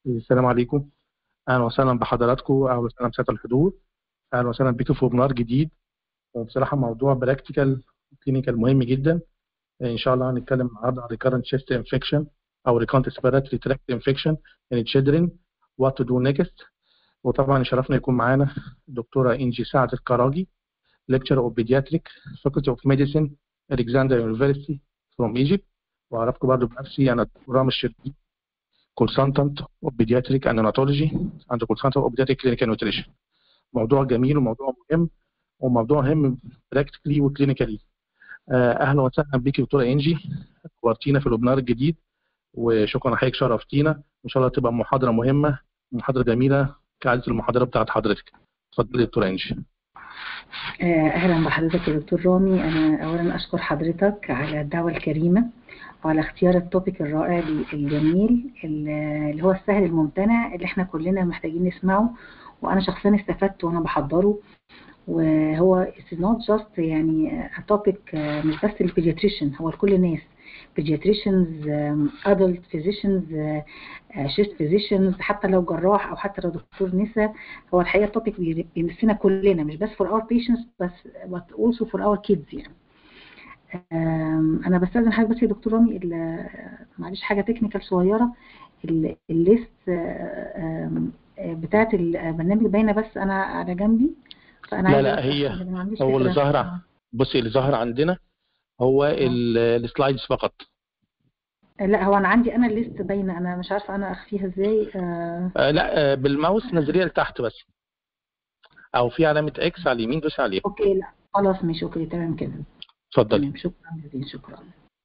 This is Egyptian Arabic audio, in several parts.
السلام عليكم اهلا وسهلا بحضراتكم اهلا وسهلا بساده الحضور اهلا وسهلا بيكم في ويبنار جديد وبصراحه موضوع براكتيكال كلينيكال مهم جدا ان شاء الله هنتكلم النهارده عن recurrent chest infection او recurrent respiratory tract infection in children what to do next وطبعا يشرفنا يكون معانا الدكتوره انجي سعد الكراجي lecturer of pediatric faculty of medicine Alexander University from Egypt واعرفكم برضه بنفسي انا دكتور رامي الشربي consultant of pediatric and neonatology and consultant of pediatric clinical nutrition موضوع جميل وموضوع مهم وموضوع مهم براكتيكلي وكلينيكالي اهلا وسهلا بيك يا دكتوره انجي نورتينا في الويبنار الجديد وشكرا حضرتك شرفتينا ان شاء الله تبقى محاضره مهمه محاضره جميله كعاده المحاضره بتاعت حضرتك اتفضلي يا دكتوره انجي اهلا بحضرتك يا دكتور رامي انا اولا اشكر حضرتك على الدعوه الكريمه وعلى اختيار التوبيك الرائع الجميل اللي هو السهل الممتنع اللي احنا كلنا محتاجين نسمعه وانا شخصيا استفدت وانا بحضره وهو it's not just يعني topic مش بس للبيدياتريشن هو لكل الناس pediatricians adult physicians chest physicians حتى لو جراح او حتى لو دكتور نساء هو الحقيقه التوبيك بيمسنا كلنا مش بس for our patients بس but also for our kids يعني انا بستاذن حضرتك بس يا دكتور رامي معلش حاجه تكنيكال صغيره الليست بتاعت البرنامج باينه بس انا على جنبي فانا لا لا هي هو اللي ظاهر بصي اللي ظاهر عندنا هو السلايدز فقط لا هو انا عندي انا الليست باينه انا مش عارفه انا اخفيها ازاي آه آه لا آه بالماوس نزليها لتحت بس او في علامه اكس على اليمين دوسي عليها اوكي لا خلاص ماشي اوكي تمام كده اتفضلي شكرا جزيلا شكرا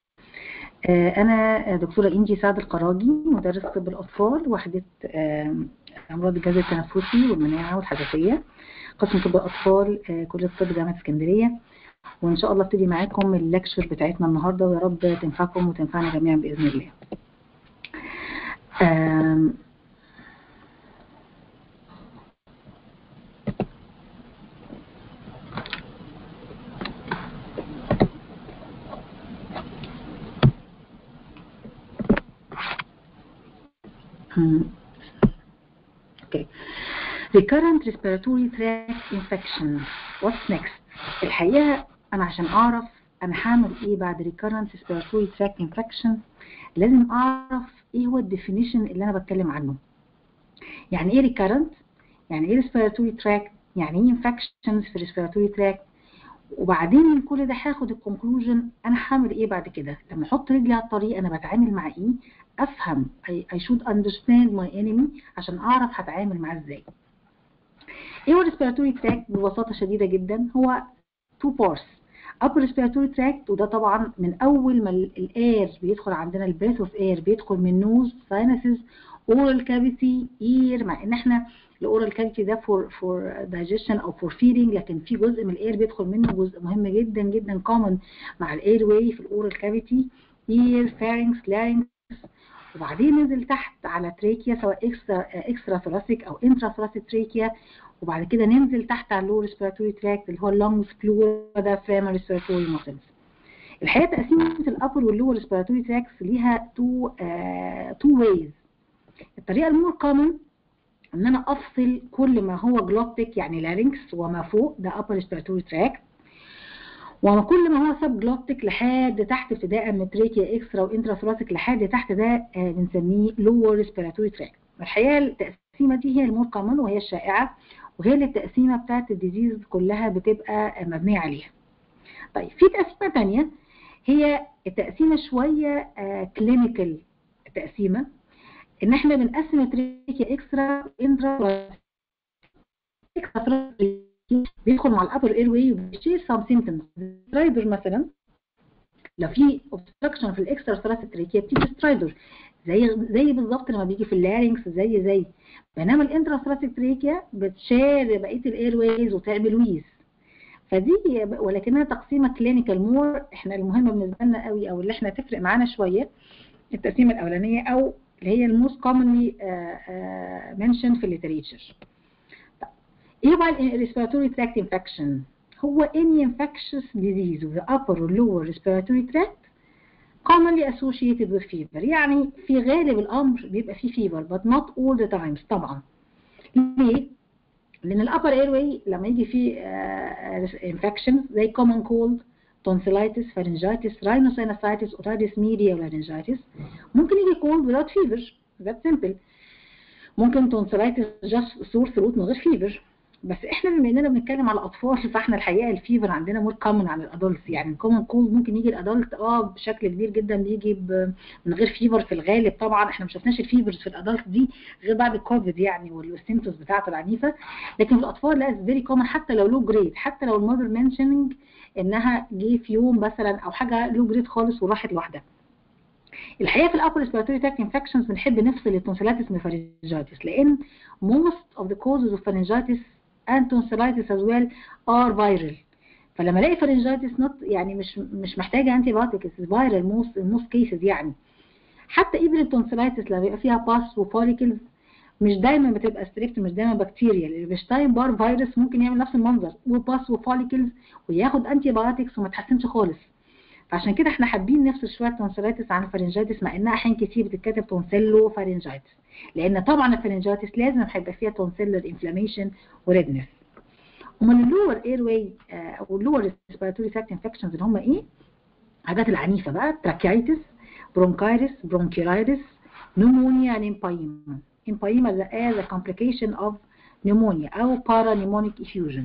انا دكتوره انجي سعد القراجي مدرس طب الاطفال وحده امراض الجهاز التنفسي والمناعه والحساسيه قسم طب الاطفال كليه الطب جامعه اسكندريه وان شاء الله ابتدي معاكم اللكشر بتاعتنا النهارده ويا رب تنفعكم وتنفعنا جميعا باذن الله Okay. Recurrent respiratory tract infection. What's next? الحقيقة أنا عشان أعرف أنا هعمل إيه بعد recurrent respiratory tract infection لازم أعرف إيه هو الديفينيشن اللي أنا بتكلم عنه. يعني إيه recurrent؟ يعني إيه respiratory tract؟ يعني إيه infections في respiratory tract؟ وبعدين من كل ده هاخد الكونكلوجن أنا هعمل إيه بعد كده؟ لما أحط رجلي على الطريق أنا بتعامل مع إيه؟ افهم I should understand my enemy عشان اعرف هتعامل معاه ازاي ايه هو respiratory tract ببساطه شديده جدا هو two parts upper respiratory tract وده طبعا من اول ما الاير بيدخل عندنا البريث اوف اير بيدخل من نوز sinuses oral cavity ear مع ان احنا الاورال كافيتي ده فور فور دايجيشن او فور فيدنج لكن في جزء من الاير بيدخل منه جزء مهم جدا جدا كومن مع الاير واي في الاورال كافيتي ear pharynx larynx وبعدين ننزل تحت على تريكيا سواء اكسترا اكسترا ثوراسيك او انترا ثوراسيك تريكيا وبعد كده ننزل تحت على اللور ريسبيراتوري تراكت اللي هو اللونجز فلور ده فريمر ريسبيراتوري ماسلز الحقيقه تقسيمه الابر واللور ريسبيراتوري تراكس ليها تو تو ويز الطريقه المور كومن ان انا افصل كل ما هو جلوتيك يعني لارynx وما فوق ده upper respiratory tract وكل ما هو سب جلوتيك لحد تحت ابتداء من تريكيا اكسترا وانترا ثوراسيك لحد تحت ده آه بنسميه لور ريسبيراتوري تراك الحقيقه التقسيمه دي هي المور كومن وهي الشائعه وهي اللي التقسيمه بتاعت الديزيز كلها بتبقى مبنيه عليها طيب في تقسيمه ثانيه هي التقسيمه شويه آه كلينيكال تقسيمه ان احنا بنقسم التريكيا اكسترا انترا اكسترا بيدخل مع الابر اير واي وبيشيل سام سيمبتومز سترايدر مثلا لو في اوبستراكشن في الاكسترا ثوراسيك تريكيا بتيجي سترايدر زي زي بالظبط لما بيجي في اللارynx زي زي بينما الانترا ثوراسيك تريكيا بتشير بقيه الاير ويز وتعمل ويز فدي ولكنها تقسيمه كلينيكال مور احنا المهم بالنسبه لنا قوي او اللي احنا تفرق معانا شويه التقسيمه الاولانيه او اللي هي الموست كومنلي منشن في الليتريتشر ايه بقى الريسبيراتوري تراكت انفكشن هو any infectious disease of the upper or lower respiratory tract commonly associated with fever يعني في غالب الامر بيبقى فيه fever but not all the times طبعا ليه؟ لان الابر اير لما يجي فيه انفكشن زي common cold tonsillitis pharyngitis rhinosinusitis otitis media laryngitis ممكن يجي cold without fever that's simple ممكن tonsillitis just sore throat من غير fever بس احنا بما اننا بنتكلم على اطفال فاحنا الحقيقه الفيفر عندنا مور كومن عن الادلتس يعني الكومن كولد ممكن يجي الادلت اه بشكل كبير جدا بيجي من غير فيفر في الغالب طبعا احنا ما شفناش الفيفرز في الادلت دي غير بعد الكوفيد يعني والسيمتومز بتاعته العنيفه لكن في الاطفال لا فيري كومن حتى لو لو جريد حتى لو المذر منشننج انها جه في يوم مثلا او حاجه لو جريد خالص وراحت لوحدها الحقيقه في الابر ريسبيراتوري تراكت انفكشنز بنحب نفصل التونسيلاتس من الفارنجايتس لان most of the causes of pharyngitis and tonsillitis as well are viral فلما الاقي pharyngitis not يعني مش مش محتاجه انتي بايوتيك فايرال موست موست كيسز يعني حتى ايفن التونسيلايتس لما بيبقى فيها باس وفوليكلز مش دايما بتبقى ستريبت مش دايما بكتيريا البشتاين بار فيروس ممكن يعمل نفس المنظر وباس وفوليكلز وياخد انتي بايوتكس وما تحسنش خالص فعشان كده احنا حابين نفصل شويه تونسيلايتس عن الفارنجايتس مع انها احيان كتير بتتكتب تونسيلو فارنجايتس لان طبعا الفارنجايتس لازم هيبقى فيها تونسيلر انفلاميشن وريدنس امال اللور اير واي او اللور ريسبيراتوري تراكت انفكشنز اللي هم ايه؟ الحاجات العنيفه بقى تراكيايتس برونكايتس برونكيرايتس نمونيا and empyema empyema as a complication of pneumonia او parapneumonic effusion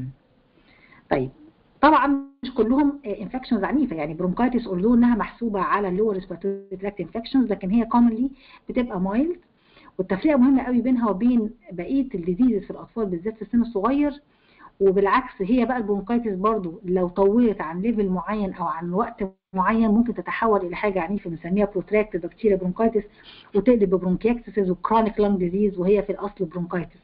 طيب طبعا مش كلهم انفكشنز عنيفه يعني برونكايتس اولدو انها محسوبه على اللور ريسبيراتوري تراكت انفكشنز لكن هي كومنلي بتبقى مايلد والتفرقه مهمه قوي بينها وبين بقيه الديزيزز في الاطفال بالذات في السن الصغير وبالعكس هي بقى البرونكايتس برضو لو طولت عن ليفل معين او عن وقت معين ممكن تتحول الى حاجه عنيفه بنسميها بروتراكتد بكتيريا برونكايتس وتقلب ببرونكيكتسز وكرونيك لانج ديزيز وهي في الاصل برونكايتس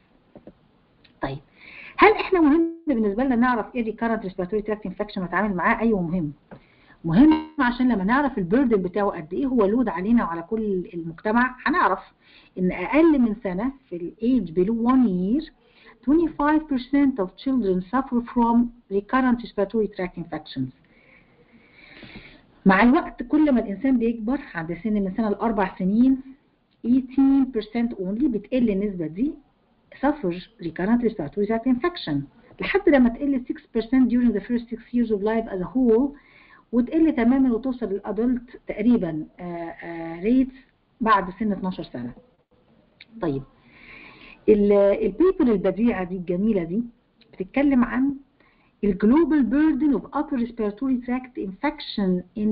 طيب هل احنا مهم بالنسبه لنا نعرف ايه ريكارنت ريسبيراتوري تراكت انفكشن ونتعامل معاه ايوه مهم مهم عشان لما نعرف البيردن بتاعه قد ايه هو لود علينا وعلى كل المجتمع هنعرف ان اقل من سنه في الايج below 1 year 25% of children suffer from recurrent respiratory tract infections. مع الوقت كل ما الإنسان بيكبر عند سن من سنة لأربع سنين 18% only بتقل النسبة دي suffer recurrent respiratory tract infection لحد لما تقل 6% during the first 6 years of life as a whole وتقل تماما وتوصل للأدلت تقريبا ريتس بعد سن 12 سنة. طيب البيبر البديعة دي الجميلة دي بتتكلم عن الجلوبال burden of upper respiratory tract infection in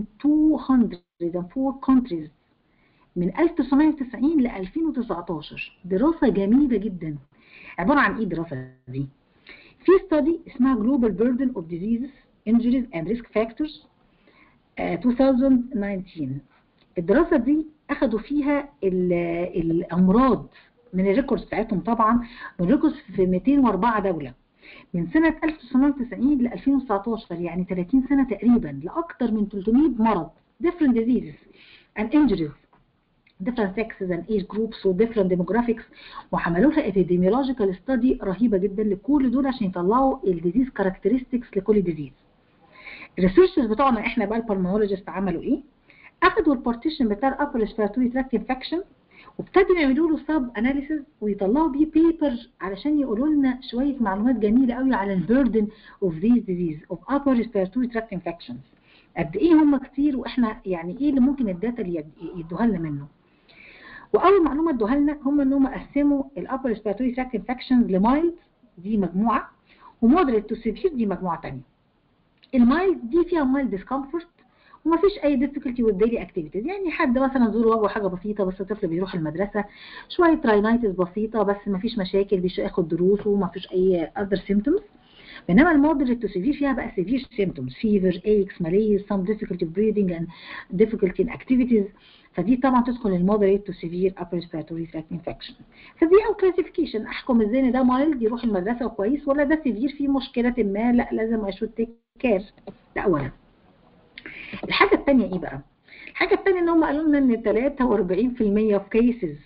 204 countries من 1990 ل 2019 دراسة جميلة جدا عبارة عن ايه الدراسة دي؟ في study اسمها Global Burden of Diseases, Injuries and Risk Factors uh, 2019 الدراسة دي أخدوا فيها الأمراض من الريكوردز بتاعتهم طبعا من ريكوردز في 204 دولة من سنة 1990 ل 2019 يعني 30 سنة تقريبا لأكثر من 300 مرض different diseases and injuries different sexes and age groups و different demographics وعملوا لها epidemiological study رهيبة جدا لكل دول عشان يطلعوا الديزيز characteristics لكل ديزيز الريسيرشرز بتوعنا احنا بقى البالمونولوجيست عملوا ايه؟ اخدوا البارتيشن بتاع الابر ريسبيراتوري تراكت انفكشن وابتدوا يعملوا له سب اناليسيز ويطلعوا بيه بيبر علشان يقولوا لنا شويه معلومات جميله قوي على البيردن اوف ذيز ديزيز اوف ابر ريسبيراتوري تراكت انفكشنز قد ايه هم كتير واحنا يعني ايه اللي ممكن الداتا اللي يدوها لنا منه واول معلومه ادوها لنا هم ان هم قسموا الابر ريسبيراتوري تراكت انفكشنز لمايلد دي مجموعه ومودريت تو سيفير دي مجموعه ثانيه المايلد دي فيها مايلد ديسكمفورت وما فيش اي difficulty with daily activities يعني حد مثلا زور وجهه حاجه بسيطه بس الطفل بيروح المدرسه شويه راينايتس بسيطه بس ما فيش مشاكل بياخد دروسه وما فيش اي other symptoms بينما المودريت تو سيفير فيها بقى سيفير symptoms fever aches malaise some difficulty of breathing and difficulty in activities فدي طبعا تدخل المودريت تو سيفير upper respiratory tract infection فدي او كلاسيفيكيشن احكم ازاي ان ده مايلد يروح المدرسه وكويس ولا ده سيفير فيه مشكله ما لا لازم اشوت تيك كير ده اولا الحاجة الثانية ايه بقى؟ الحاجة الثانية ان هم قالوا لنا ان 43% of cases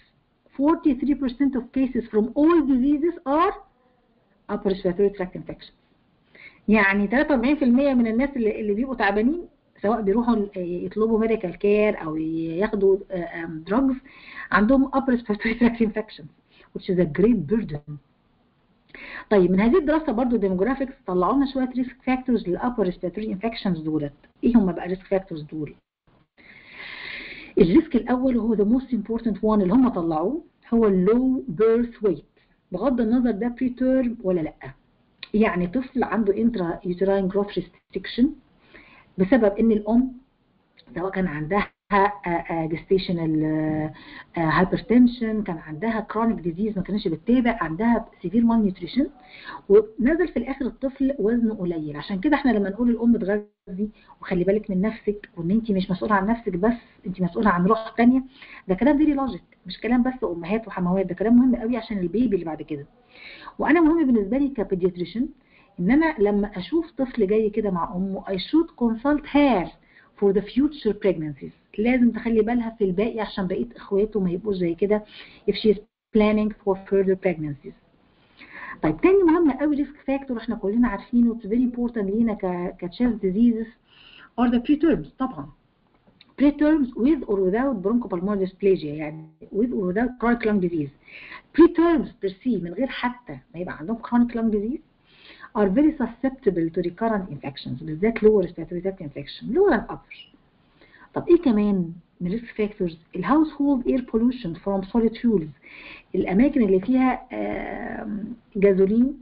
43% of cases from all diseases are upper respiratory tract infections يعني 43% من الناس اللي, اللي بيبقوا تعبانين سواء بيروحوا يطلبوا ميديكال كير او ياخدوا دراجز عندهم upper respiratory tract infections which is a great burden طيب من هذه الدراسة برضو ديموجرافيكس طلعوا لنا شوية ريسك فاكتورز للأبر ريسبيراتوري انفكشنز دولت ايه هم بقى ريسك فاكتورز دول الريسك الأول وهو the most important one اللي هم طلعوه هو اللو بيرث ويت بغض النظر ده بري تيرم ولا لأ يعني طفل عنده انترا يوتراين جروث ريستريكشن بسبب ان الام سواء كان عندها جستيشنال هايبرتنشن كان عندها كرونيك ديزيز ما كانتش بتتابع عندها سيفير مال نيوتريشن ونزل في الاخر الطفل وزنه قليل عشان كده احنا لما نقول الام تغذي وخلي بالك من نفسك وان انت مش مسؤوله عن نفسك بس انت مسؤوله عن روح ثانيه ده كلام فيري لوجيك مش كلام بس امهات وحموات ده كلام مهم قوي عشان البيبي اللي بعد كده وانا مهم بالنسبه لي كبيدياتريشن ان انا لما اشوف طفل جاي كده مع امه I should consult her for the future pregnancies لازم تخلي بالها في الباقي عشان بقيه اخواته ما يبقوش زي كده if she is planning for further pregnancies طيب تاني مهم قوي ريسك فاكتور احنا كلنا عارفينه it's very important لينا ك كتشيست diseases are the preterms طبعا preterms with or without bronchopulmonary dysplasia يعني with or without chronic lung disease preterms per se من غير حتى ما يبقى عندهم chronic lung disease are very susceptible to recurrent infections بالذات lower respiratory tract infection lower and upper طب ايه كمان من risk factors الهاوس هولد اير pollution from solid fuels الاماكن اللي فيها جازولين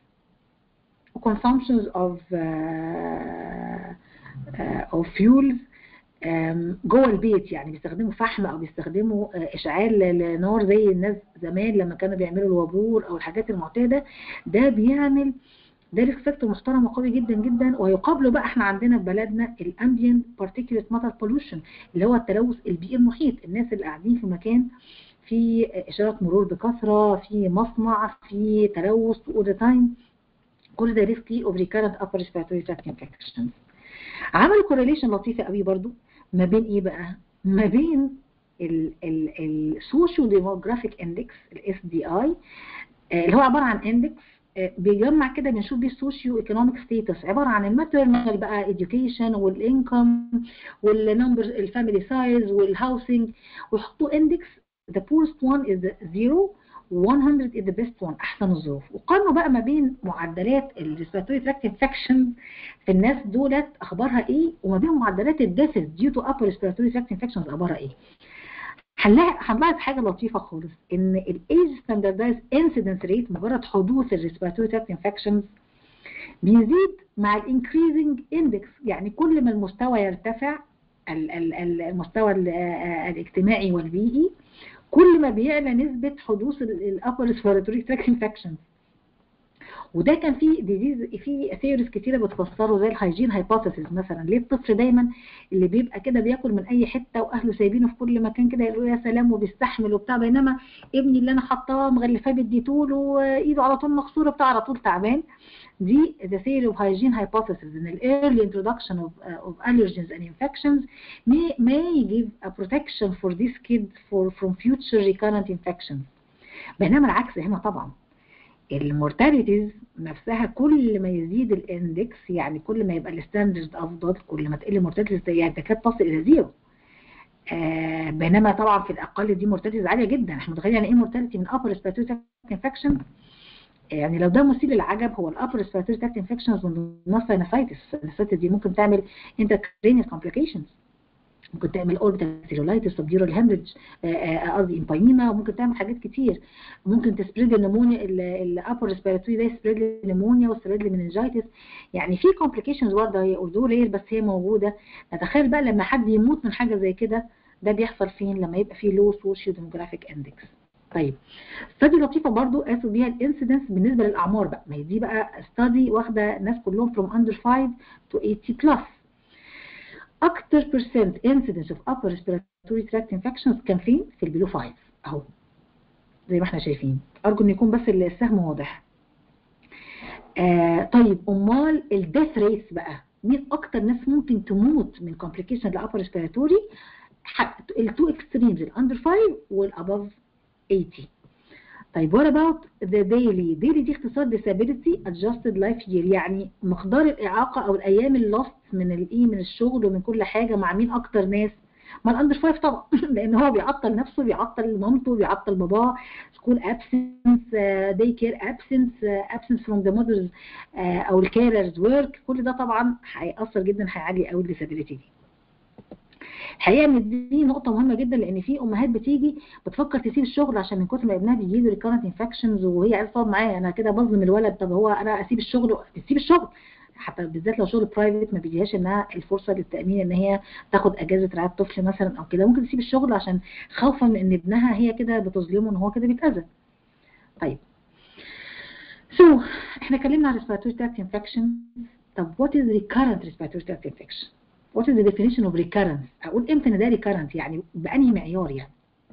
consumptions of uh, uh, of fuels جوه البيت يعني بيستخدموا فحم او بيستخدموا اشعال لنار زي الناس زمان لما كانوا بيعملوا الوابور او الحاجات المعتاده ده بيعمل ده ريسك فاكتور محترم وقوي جدا جدا ويقابله بقى احنا عندنا في بلدنا الامبيانت بارتيكوليت ماتر بولوشن اللي هو التلوث البيئي المحيط الناس اللي قاعدين في مكان في اشارات مرور بكثره في مصنع في تلوث اول ذا تايم كل ده ريسكي اوف ريكارنت ابر ريسبيراتوري تراكت انفكشنز عملوا كورليشن لطيفه قوي برضو ما بين ايه بقى ما بين السوشيو ديموغرافيك اندكس الاس دي اي اللي هو عباره عن اندكس بيجمع كده بنشوف بيه السوشيو ايكونوميك ستيتس عباره عن الماتيرنال بقى education والانكم والنمبر الفاميلي سايز والهاوسنج ويحطوا اندكس the poorest one is zero 100 is the best one احسن الظروف وقارنوا بقى ما بين معدلات الريسبيراتوري تراكت انفكشن في الناس دولت اخبارها ايه وما بين معدلات الديثز ديو تو upper respiratory tract infections اخبارها ايه هنلاحظ حاجه لطيفه خالص ان الايج ستاندردايز انسيدنس ريت مجرد حدوث الريسبيراتوري تراكت انفكشنز بيزيد مع الانكريزنج اندكس يعني كل ما المستوى يرتفع المستوى الاجتماعي والبيئي كل ما بيعلى نسبة حدوث الابر ريسبيراتوري تراكت انفكشنز وده كان في ديزيز في ثيوريز كتيره بتفسره زي الهايجين هايبوثيسيس مثلا ليه الطفل دايما اللي بيبقى كده بياكل من اي حته واهله سايبينه في كل مكان كده يقولوا يا سلام وبيستحمل وبتاع بينما ابني اللي انا حطاه مغلفاه بالديتول وايده على طول مكسوره بتاع على طول تعبان دي the theory of hygiene hypothesis in the early introduction of, uh, of allergens and infections may, may give a protection for this kid for, from future recurrent infections بينما العكس هنا طبعا المورتاليتيز نفسها كل ما يزيد الاندكس يعني كل ما يبقى الستاندرد افضل كل ما تقل المورتاليتيز يعني تكاد تصل الى زيرو آه بينما طبعا في الاقل دي مورتاليتيز عاليه جدا احنا متخيلين يعني ايه مورتاليتي من upper respiratory tract infection يعني لو ده مثير للعجب هو الابر ريسبيراتوري تراكت انفكشنز من ضمنها ساينسايتس الساينسايتس دي ممكن تعمل انتركرينيال كومبليكيشنز ممكن تعمل اوربيتال سيرولايتس سبديورال هامرج قصدي امبايما وممكن تعمل حاجات كتير ممكن تسبريد النمونيا الابر ريسبيراتوري ده يسبريد النمونيا ويسبريد المننجايتس يعني في كومبليكيشنز برضه هي اوردو رير بس هي موجوده نتخيل بقى لما حد يموت من حاجه زي كده ده بيحصل فين لما يبقى في لو سوشيو ديموغرافيك اندكس طيب ستادي لطيفه برضو قاسوا بيها الانسيدنس بالنسبه للاعمار بقى ما هي دي بقى ستادي واخده ناس كلهم from under 5 to 80 plus اكتر percent incidence of upper respiratory tract infections كان فين في البلو 5 اهو زي ما احنا شايفين ارجو ان يكون بس السهم واضح آه طيب امال الديث ريتس بقى مين اكتر ناس ممكن تموت من complication لابر respiratory التو اكستريمز الاندر 5 والابove 80 طيب what about the daily daily دي اختصار disability adjusted life year يعني مقدار الإعاقة أو الأيام اللوست من الإيه من الشغل ومن كل حاجة مع مين أكتر ناس مع الأندر فايف طبعا لأن هو بيعطل نفسه بيعطل مامته بيعطل باباه سكول absence داي كير absence absence from the mothers أو الكيررز work كل ده طبعا هيأثر جدا هيعلي قوي الديسابيلتي دي الحقيقه ان دي نقطه مهمه جدا لان في امهات بتيجي بتفكر تسيب الشغل عشان من كتر ما ابنها بيجي له ريكارنت انفكشنز وهي عايزه تقعد معايا انا كده بظلم الولد طب هو انا اسيب الشغل تسيب الشغل حتى بالذات لو شغل برايفت ما بيديهاش انها الفرصه للتامين ان هي تاخد اجازه رعايه طفل مثلا او كده ممكن تسيب الشغل عشان خوفا من ان ابنها هي كده بتظلمه ان هو كده بيتاذى طيب سو so, احنا اتكلمنا عن respiratory tract infection طب what is recurrent respiratory tract infection what is the definition of recurrence اقول امتى ان ده recurrent يعني بانهي معيار يعني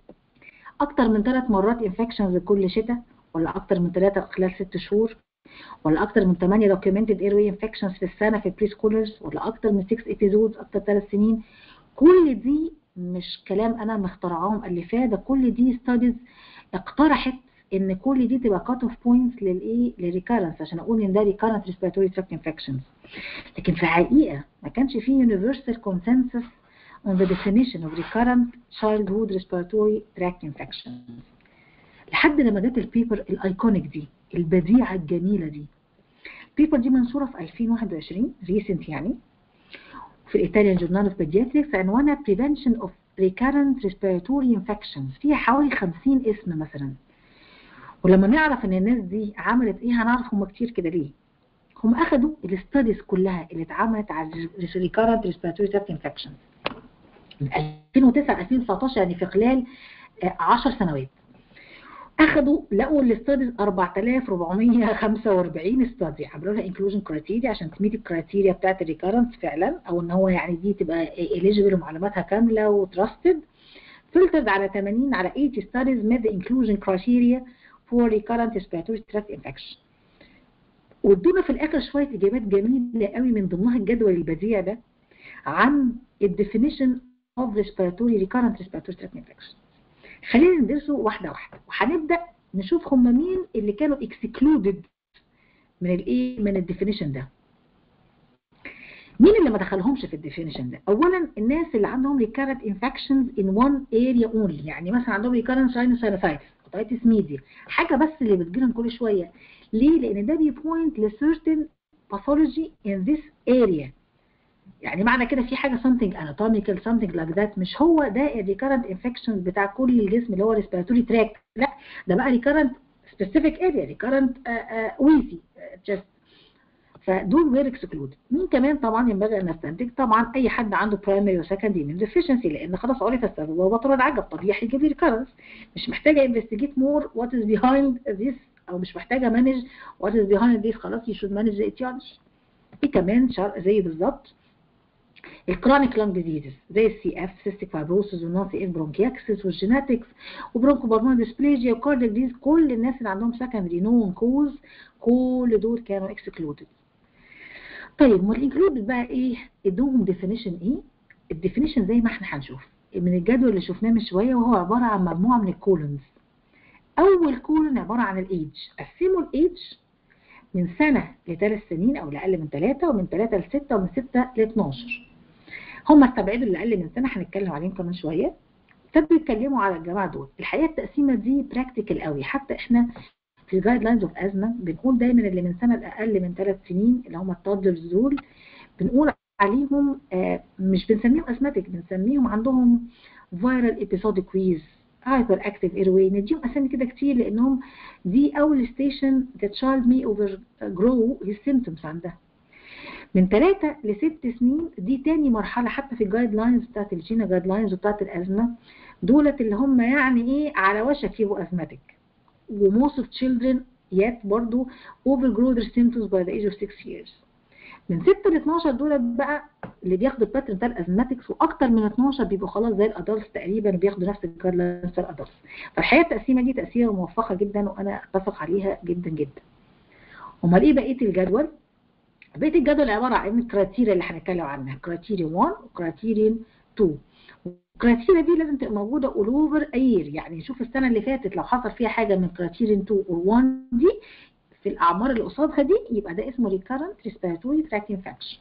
اكتر من ثلاث مرات infections كل شتاء ولا اكتر من ثلاثه خلال ست شهور ولا اكتر من 8 documented airway infections في السنه في البري سكولرز ولا اكتر من 6 episodes اكتر ثلاث سنين كل دي مش كلام انا مخترعاه مؤلفاه ده كل دي ستاديز اقترحت ان كل دي تبقى كات اوف بوينتس للايه للريكارنس عشان اقول ان ده ريكارنت ريسبيراتوري تراكت انفكشنز لكن في الحقيقه ما كانش في universal consensus on the definition of recurrent childhood respiratory tract infections لحد لما جت البيبر الايكونيك دي البديعه الجميله دي البيبر دي منشوره في 2021 ريسنت يعني في الايطاليان جورنال اوف بيدياتريكس عنوانها prevention of recurrent respiratory infections فيها حوالي 50 اسم مثلا ولما نعرف ان الناس دي عملت ايه هنعرف هم كتير كده ليه هم اخدوا الاستاديز كلها اللي اتعملت على recurrent respiratory tract infections من 2009 2019 يعني في خلال 10 سنوات اخدوا لقوا الاستاديز 4445 استادي عملوا لها انكلوجن كرايتيريا عشان تميت الكرايتيريا بتاعت الريكارنس فعلا او ان هو يعني دي تبقى اليجيبل ومعلوماتها كامله وتراستد فلترد على 80 على 80 studies met the inclusion criteria for recurrent respiratory tract infection وادونا في الاخر شويه اجابات جميله قوي من ضمنها الجدول البديع ده عن الديفينيشن of respiratory recurrent respiratory tract infection خلينا ندرسه واحده واحده وهنبدا نشوف هم مين اللي كانوا excluded من الايه من الديفينيشن ده مين اللي ما دخلهمش في الديفينيشن ده اولا الناس اللي عندهم recurrent infections in one area only يعني مثلا عندهم recurrent sinusitis اوتايتس ميديا حاجه بس اللي بتجيلهم كل شويه ليه لان ده بيبوينت لسيرتن باثولوجي ان ذيس اريا يعني معنى كده في حاجه something anatomical something like that مش هو ده الريكارنت انفكشنز بتاع كل الجسم اللي هو respiratory tract لا ده بقى ريكارنت specific area ريكارنت ويزي just فدول وير اكسكلود مين كمان طبعا ينبغي ان نستنتج طبعا اي حد عنده برايمري وسكندري من ديفيشنسي لان خلاص عرف السبب وهو بطل العجب طبيعي هيجيب لي ريكارنس مش محتاجه انفستيجيت مور وات از بيهايند ذيس او مش محتاجه مانج وات از بيهايند ذيس خلاص يو شود مانج ذا اتيولوجي في كمان زي بالظبط الكرونيك لانج ديزيزز زي السي اف سيستيك فايبروسيس والنون سي اف برونكياكسس والجيناتكس وبرونكو بالمون ديسبليجيا وكاردياك ديز كل الناس اللي عندهم سكندري نون كوز كل دول كانوا اكسكلودد طيب والانكلودد بقى ايه ادوهم ديفينيشن ايه الديفينيشن زي ما احنا هنشوف من الجدول اللي شفناه من شويه وهو عباره عن مجموعه من الكولونز اول كولون عباره عن الايدج قسموا الايدج من سنه لثلاث سنين او لاقل من ثلاثه ومن ثلاثه لسته ومن سته ل 12 هم استبعدوا اللي اقل من سنه هنتكلم عليهم كمان شويه ابتدوا يتكلموا على الجماعه دول الحقيقه التقسيمه دي براكتيكال قوي حتى احنا في الجايد لاينز اوف ازمه بنقول دايما اللي من سنه لاقل من ثلاث سنين اللي هم التادلرز دول بنقول عليهم آه مش بنسميهم اسماتيك بنسميهم عندهم فيرال ايبيسوديك ويز هايبر اكتيف ايروي نديهم اسامي كده كتير لانهم دي اول ستيشن ذا تشايلد مي اوفر جرو هيز سيمتومز عندها من ثلاثة لست سنين دي تاني مرحلة حتى في الجايد لاينز بتاعت الجينا جايد لاينز وبتاعت الأزمة دولت اللي هم يعني إيه على وشك يبقوا أزماتيك وموست اوف children yet برضو overgrow their symptoms by the age of 6 years من 6 ل 12 دول بقى اللي بياخدوا الباترن بتاع الازماتكس واكتر من 12 بيبقوا خلاص زي الادلتس تقريبا بياخدوا نفس الجايد لاينز بتاع الادلتس فالحقيقه التقسيمه دي تقسيمه موفقه جدا وانا اتفق عليها جدا جدا امال ايه بقيه الجدول بقيه الجدول عباره عن الكرايتيريا اللي هنتكلم عنها كرايتيريا 1 وكرايتيريا 2 الكرايتيريا دي لازم تبقى موجوده all over a year يعني شوف السنه اللي فاتت لو حصل فيها حاجه من كرايتيريا 2 or 1 دي في الاعمار اللي قصادها دي يبقى ده اسمه recurrent respiratory tract infection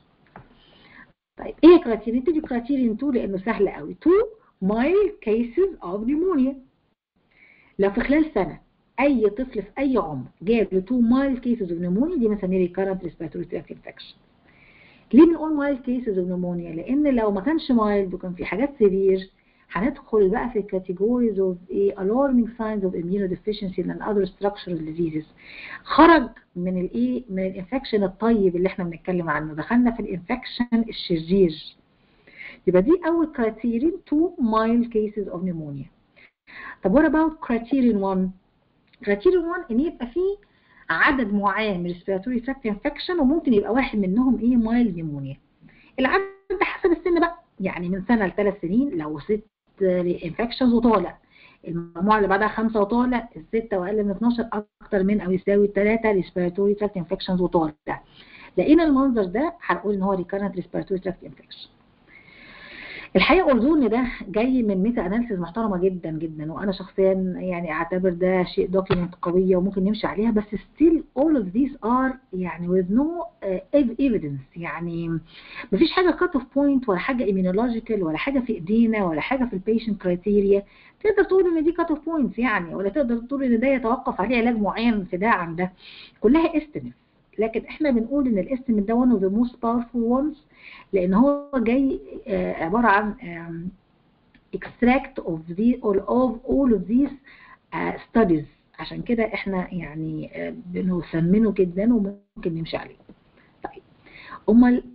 طيب ايه كرايتيريا تيجي كرايتيريا 2 لانه سهل قوي 2 mild cases of pneumonia لو في خلال سنه اي طفل في اي عمر جاب له 2 mild cases of pneumonia دي بنسميها recurrent respiratory tract infection ليه بنقول mild cases of pneumonia لان لو ما كانش mild وكان في حاجات سيفير هندخل بقى في categories of ايه alarming signs of immunodeficiency and other structural diseases خرج من الايه من الانفكشن الطيب اللي احنا بنتكلم عنه دخلنا في الانفكشن الشرير يبقى دي اول criterion two mild cases of pneumonia طب what about criterion 1 criterion 1 ان يبقى فيه عدد معين من respiratory tract infection وممكن يبقى واحد منهم ايه mild pneumonia العدد ده حسب السن بقى يعني من سنه لثلاث سنين لو ست انفكشنز وطالع المجموعه اللي بعدها خمسه وطالع السته واقل من 12 اكتر من او يساوي الثلاثه respiratory tract infections وطالع لقينا المنظر ده هنقول ان هو recurrent respiratory tract infection الحقيقه اردون ده جاي من ميتا اناليسيز محترمه جدا جدا وانا شخصيا يعني اعتبر ده شيء دوكيمنت قويه وممكن نمشي عليها بس ستيل all of these are يعني with no uh, evidence يعني مفيش حاجه كات اوف بوينت ولا حاجه immunological ولا حاجه في ايدينا ولا حاجه في البيشنت كرايتيريا تقدر تقول ان دي كات اوف بوينتس يعني ولا تقدر تقول ان ده يتوقف عليه علاج معين في ده عن ده كلها استنف لكن احنا بنقول ان الاستيميت ده one of the most powerful ones لان هو جاي آه عباره عن آه extract of the all of all of these uh, studies عشان كده احنا يعني آه بنثمنه جدا وممكن نمشي عليه طيب امال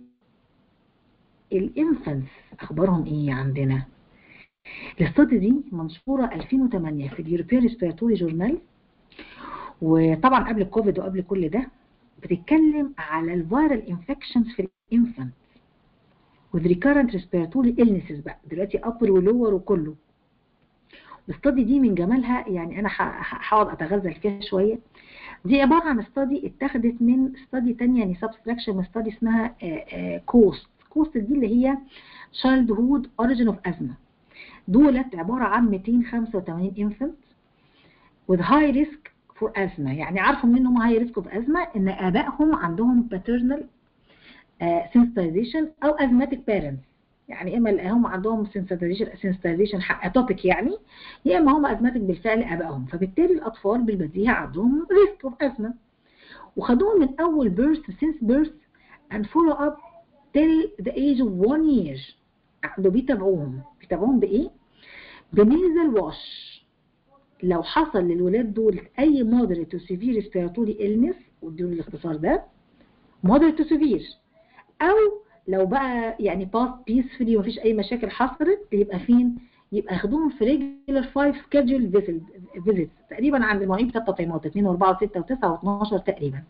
الانفنس اخبارهم ايه عندنا الاستادي دي منشوره 2008 في اليوروبيان ريسبيراتوري جورنال وطبعا قبل الكوفيد وقبل كل ده بتتكلم على الفيرال انفكشنز في الانفانت with recurrent respiratory illnesses بقى دلوقتي upper ولور وكله الاستادي دي من جمالها يعني انا هقعد اتغزل فيها شويه دي عباره عن استادي اتخذت من استادي ثانيه يعني سبستراكشن من استادي اسمها كوست كوست دي اللي هي childhood origin of asthma دولت عباره عن 285 infant with high risk for asthma يعني عارفوا منهم هاي ريسك اوف ازمه ان ابائهم عندهم paternal uh, sensitization او asthmatic parents يعني اما هم عندهم sensitization sensitization اتوبيك يعني يا اما هم asthmatic بالفعل ابائهم فبالتالي الاطفال بالبديهه عندهم ريسك اوف ازمه وخدوهم من اول birth since birth and follow up till the age of one year قعدوا بيتابعوهم بيتابعوهم بايه؟ بنيزل واش لو حصل للولاد دول اي moderate to severe respiratory illness ودول الاختصار ده moderate to severe او لو بقى يعني باست peacefully ومفيش اي مشاكل حصلت يبقى فين يبقى ياخدوهم في regular 5 schedule visits تقريبا عند المواعيد بتاعت التطعيمات 2 و4 و6 و9 و12 تقريبا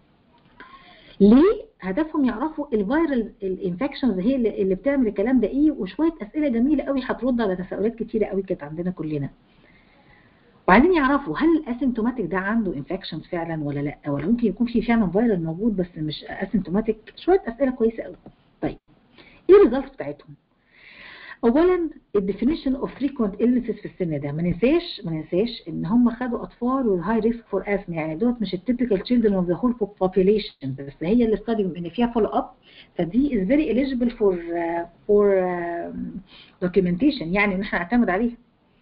ليه هدفهم يعرفوا الفيرال الانفكشنز هي اللي, اللي بتعمل الكلام ده ايه وشويه اسئله جميله قوي هترد على تساؤلات كتيره قوي كانت عندنا كلنا وبعدين يعرفوا هل الاسيمتوماتيك ده عنده انفكشنز فعلا ولا لا ولا ممكن يكون في فعلا فيرال موجود بس مش اسيمتوماتيك شويه اسئله كويسه قوي طيب ايه الريزلتس بتاعتهم اولا الديفينيشن اوف frequent illnesses في السن ده ما ننساش ما ننساش ان هم خدوا اطفال with high risk for asthma يعني دوت مش التيبيكال children of the whole population بس هي اللي study ان فيها فولو اب فدي is very eligible for uh, for uh, documentation يعني ان احنا نعتمد عليها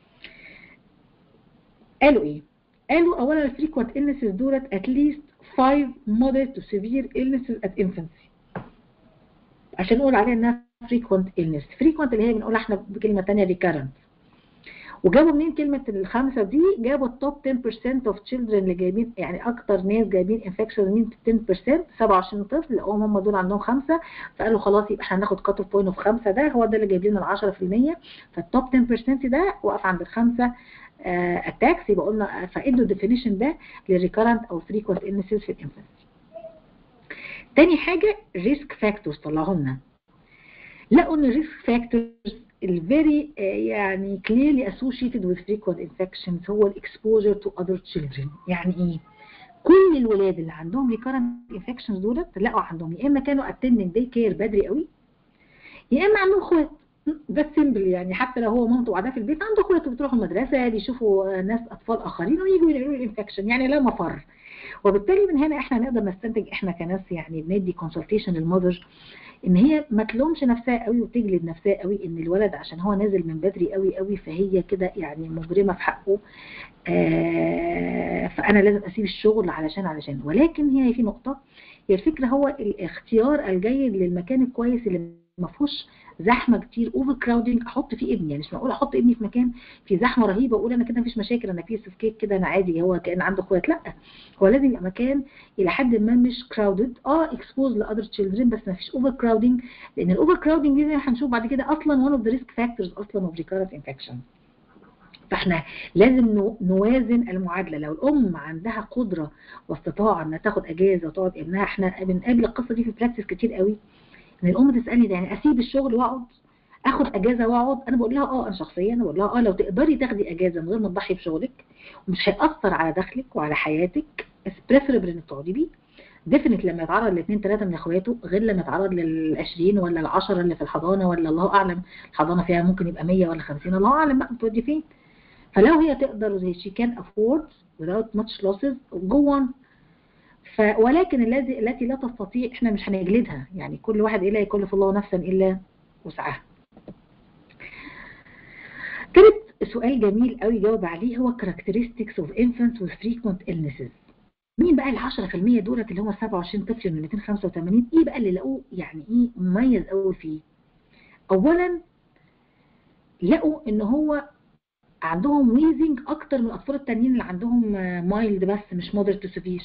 قالوا ايه قالوا اولا الفريكوانت illnesses دولت at least 5 moderate to severe illnesses at infancy عشان نقول عليها انها frequent illness frequent اللي هي بنقولها احنا بكلمه ثانيه recurrent وجابوا منين كلمه الخمسه دي جابوا التوب 10% of children اللي جايبين يعني اكتر ناس جايبين infection من 10% 27 طفل لقوهم هم دول عندهم خمسه فقالوا خلاص يبقى احنا هناخد كات اوف بوينت اوف خمسه ده هو ده اللي جايب لنا ال 10% فالتوب 10% ده وقف عند الخمسه اتاكس يبقى قلنا فادوا الديفينيشن ده للريكارنت او فريكوينت illnesses في الانفانسي تاني حاجه ريسك فاكتورز طلعوا لنا لقوا ان الريسك فاكتورز الفيري يعني clearly associated with frequent infections هو الاكسبوجر تو other children يعني ايه كل الولاد اللي عندهم recurrent infections دولت لقوا عندهم يا اما كانوا attending day care بدري قوي يا اما عندهم اخوات ده سيمبل يعني حتى لو هو مامته قاعده في البيت عنده اخواته بتروحوا المدرسه بيشوفوا ناس اطفال اخرين ويجوا ينقلوا الانفكشن يعني لا مفر وبالتالي من هنا احنا نقدر نستنتج احنا كناس يعني بندي كونسلتيشن للمذر ان هي ما تلومش نفسها قوي وتجلد نفسها قوي ان الولد عشان هو نازل من بدري قوي قوي فهي كده يعني مجرمه في حقه آه فانا لازم اسيب الشغل علشان علشان ولكن هي في نقطه هي الفكره هو الاختيار الجيد للمكان الكويس اللي ما فيهوش زحمه كتير اوفر كراودنج احط فيه ابني يعني مش معقول احط ابني في مكان فيه زحمه رهيبه واقول انا كده مفيش مشاكل انا بيس اوف كيك كده انا عادي هو كان عنده اخوات لا هو لازم يبقى مكان الى حد ما مش كراودد اه اكسبوز لاذر تشيلدرن بس مفيش اوفر كراودنج لان الاوفر كراودنج دي زي ما هنشوف بعد كده اصلا وان اوف ذا ريسك فاكتورز اصلا اوف ريكارنت انفكشن فاحنا لازم نوازن المعادله لو الام عندها قدره واستطاعه انها تاخد اجازه وتقعد ابنها احنا بنقابل القصه دي في براكتس كتير قوي ان الام تسالني ده يعني اسيب الشغل واقعد اخد اجازه واقعد انا بقول لها اه انا شخصيا انا بقول لها اه لو تقدري تاخدي اجازه من غير ما تضحي بشغلك ومش هياثر على دخلك وعلى حياتك بريفربل انك تقعدي بيه ديفنت لما يتعرض لاثنين ثلاثه من اخواته غير لما يتعرض لل20 ولا ال10 اللي في الحضانه ولا الله اعلم الحضانه فيها ممكن يبقى 100 ولا 50 الله اعلم بقى تودي فين فلو هي تقدر زي شي كان افورد without much losses go on ف ولكن الذي التي لا تستطيع احنا مش هنجلدها يعني كل واحد الا يكلف الله نفسا الا وسعها ثالث سؤال جميل قوي جاوب عليه هو characteristics of infants with frequent illnesses مين بقى ال 10% دولت اللي هم 27 طفل من 285 ايه بقى اللي لقوه يعني ايه مميز قوي فيه اولا لقوا ان هو عندهم ويزنج اكتر من الاطفال التانيين اللي عندهم مايلد بس مش مودريت تو سيفير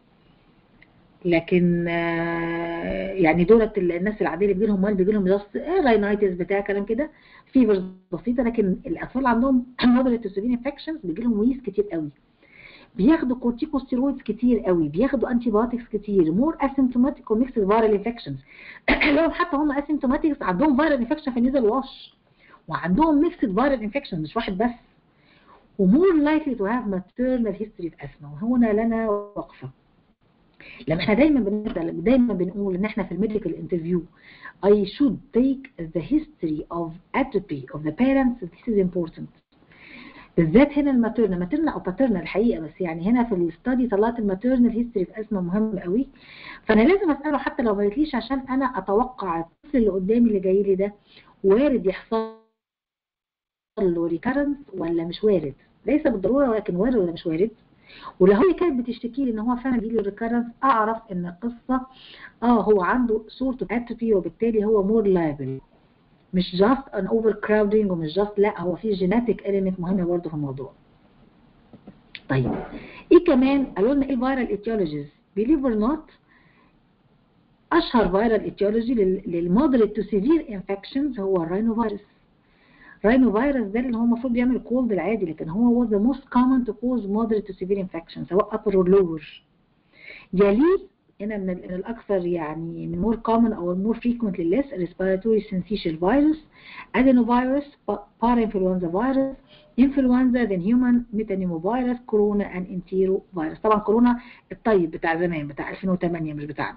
لكن يعني دولت الناس العاديه اللي بيجي لهم مايلد بيجي لهم جاست راينايتس بتاع كلام كده فيفرز بسيطه لكن الاطفال عندهم مودريت تو سيفير انفكشنز بيجي لهم ويز كتير قوي بياخدوا كورتيكوستيرويدز كتير قوي بياخدوا انتي بايوتكس كتير مور اسيمتوماتيك وميكس فايرال انفكشنز لو حتى هم اسيمتوماتيك عندهم فايرال انفكشن فنزل واش وعندهم ميكسد فايرال انفكشن مش واحد بس ومور لايكلي تو هاف ماتيرنال هيستوري في اسما وهنا لنا وقفه لما احنا دايما بنبدا دايما بنقول ان احنا في الميديكال انترفيو I should take the history of atrophy of the parents this is important بالذات هنا الماتيرنال ماتيرنال او باترنال الحقيقه بس يعني هنا في الاستادي طلعت الماتيرنال هيستوري في اسمه مهم قوي فانا لازم اساله حتى لو ما قالتليش عشان انا اتوقع الطفل اللي قدامي اللي جاي لي ده وارد يحصل له ريكارنس ولا مش وارد ليس بالضروره ولكن وارد ولا مش وارد ولو هي كانت بتشتكي لي ان هو فعلا بيجي له ريكارنس اعرف ان القصه اه هو عنده صورته اتروفي وبالتالي هو مور لايبل مش جاست ان اوفر كراودنج ومش جاست لا هو في جيناتيك اليمنت مهمه برضه في الموضوع طيب ايه كمان قالوا لنا ايه الفيرال ايتيولوجيز بيليف اور نوت اشهر فيرال ايتيولوجي للمودريت تو سيفير انفكشنز هو الراينو فيروس راينو فيروس ده اللي هو المفروض بيعمل كولد العادي لكن هو was the most common to cause moderate to severe infection سواء upper or lower يليه هنا من الاكثر يعني من more common او more frequent less respiratory syncytial virus adenovirus parainfluenza virus influenza then human metapneumovirus corona and enterovirus طبعا كورونا الطيب بتاع زمان بتاع 2008 مش بتاعنا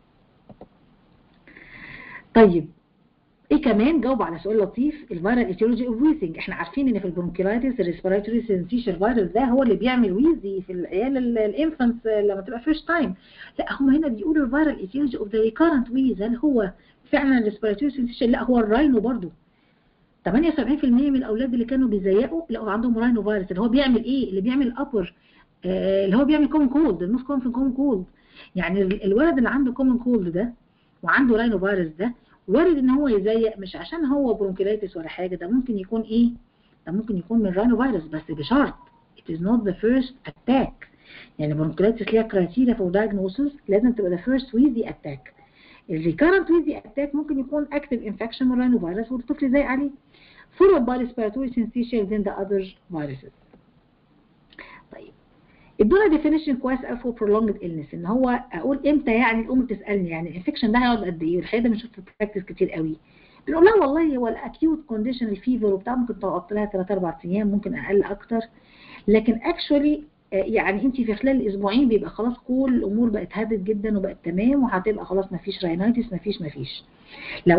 طيب ايه كمان جاوب على سؤال لطيف الفيرال ايتيولوجي اوف ويزنج احنا عارفين ان في البرونكيلايتس الريسبيراتوري سنسيشن فيروس ده هو اللي بيعمل ويزي في العيال الانفانتس لما تبقى فيرست تايم لا هم هنا بيقولوا الفيرال ايتيولوجي اوف ذا ريكارنت ويز هل هو فعلا الريسبيراتوري سنسيشن لا هو الراينو برضو 78% من الاولاد اللي كانوا بيزيقوا لقوا عندهم راينو فيروس اللي هو بيعمل ايه اللي بيعمل ابر آه اللي هو بيعمل كومن كولد النص كومن في كومن كولد يعني الولد اللي عنده كومن كولد ده وعنده راينو فيروس ده وارد ان هو يزيق مش عشان هو برونكيلايتس ولا حاجه ده ممكن يكون ايه ده ممكن يكون من راينو فيروس بس بشرط it is not the first attack يعني برونكيلايتس ليها كرايتيريا فور diagnosis لازم تبقى the first wheezy attack الريكارنت wheezy attack ممكن يكون active infection من راينو فيروس والطفل زي عليه followed by respiratory syncytial then the other viruses طيب ادونا definition كويس قوي for prolonged illness ان هو اقول امتى يعني الام بتسالني يعني الانفكشن ده هيقعد قد ايه والحقيقه ده بنشوف في براكتس كتير قوي بنقول لها والله هو الاكيوت كونديشن الفيفر وبتاع ممكن تقعد لها 3 4 ايام ممكن اقل اكتر لكن اكشولي يعني انت في خلال الاسبوعين بيبقى خلاص كل الامور بقت هدت جدا وبقت تمام وهتبقى خلاص ما فيش راينايتس ما فيش ما فيش لو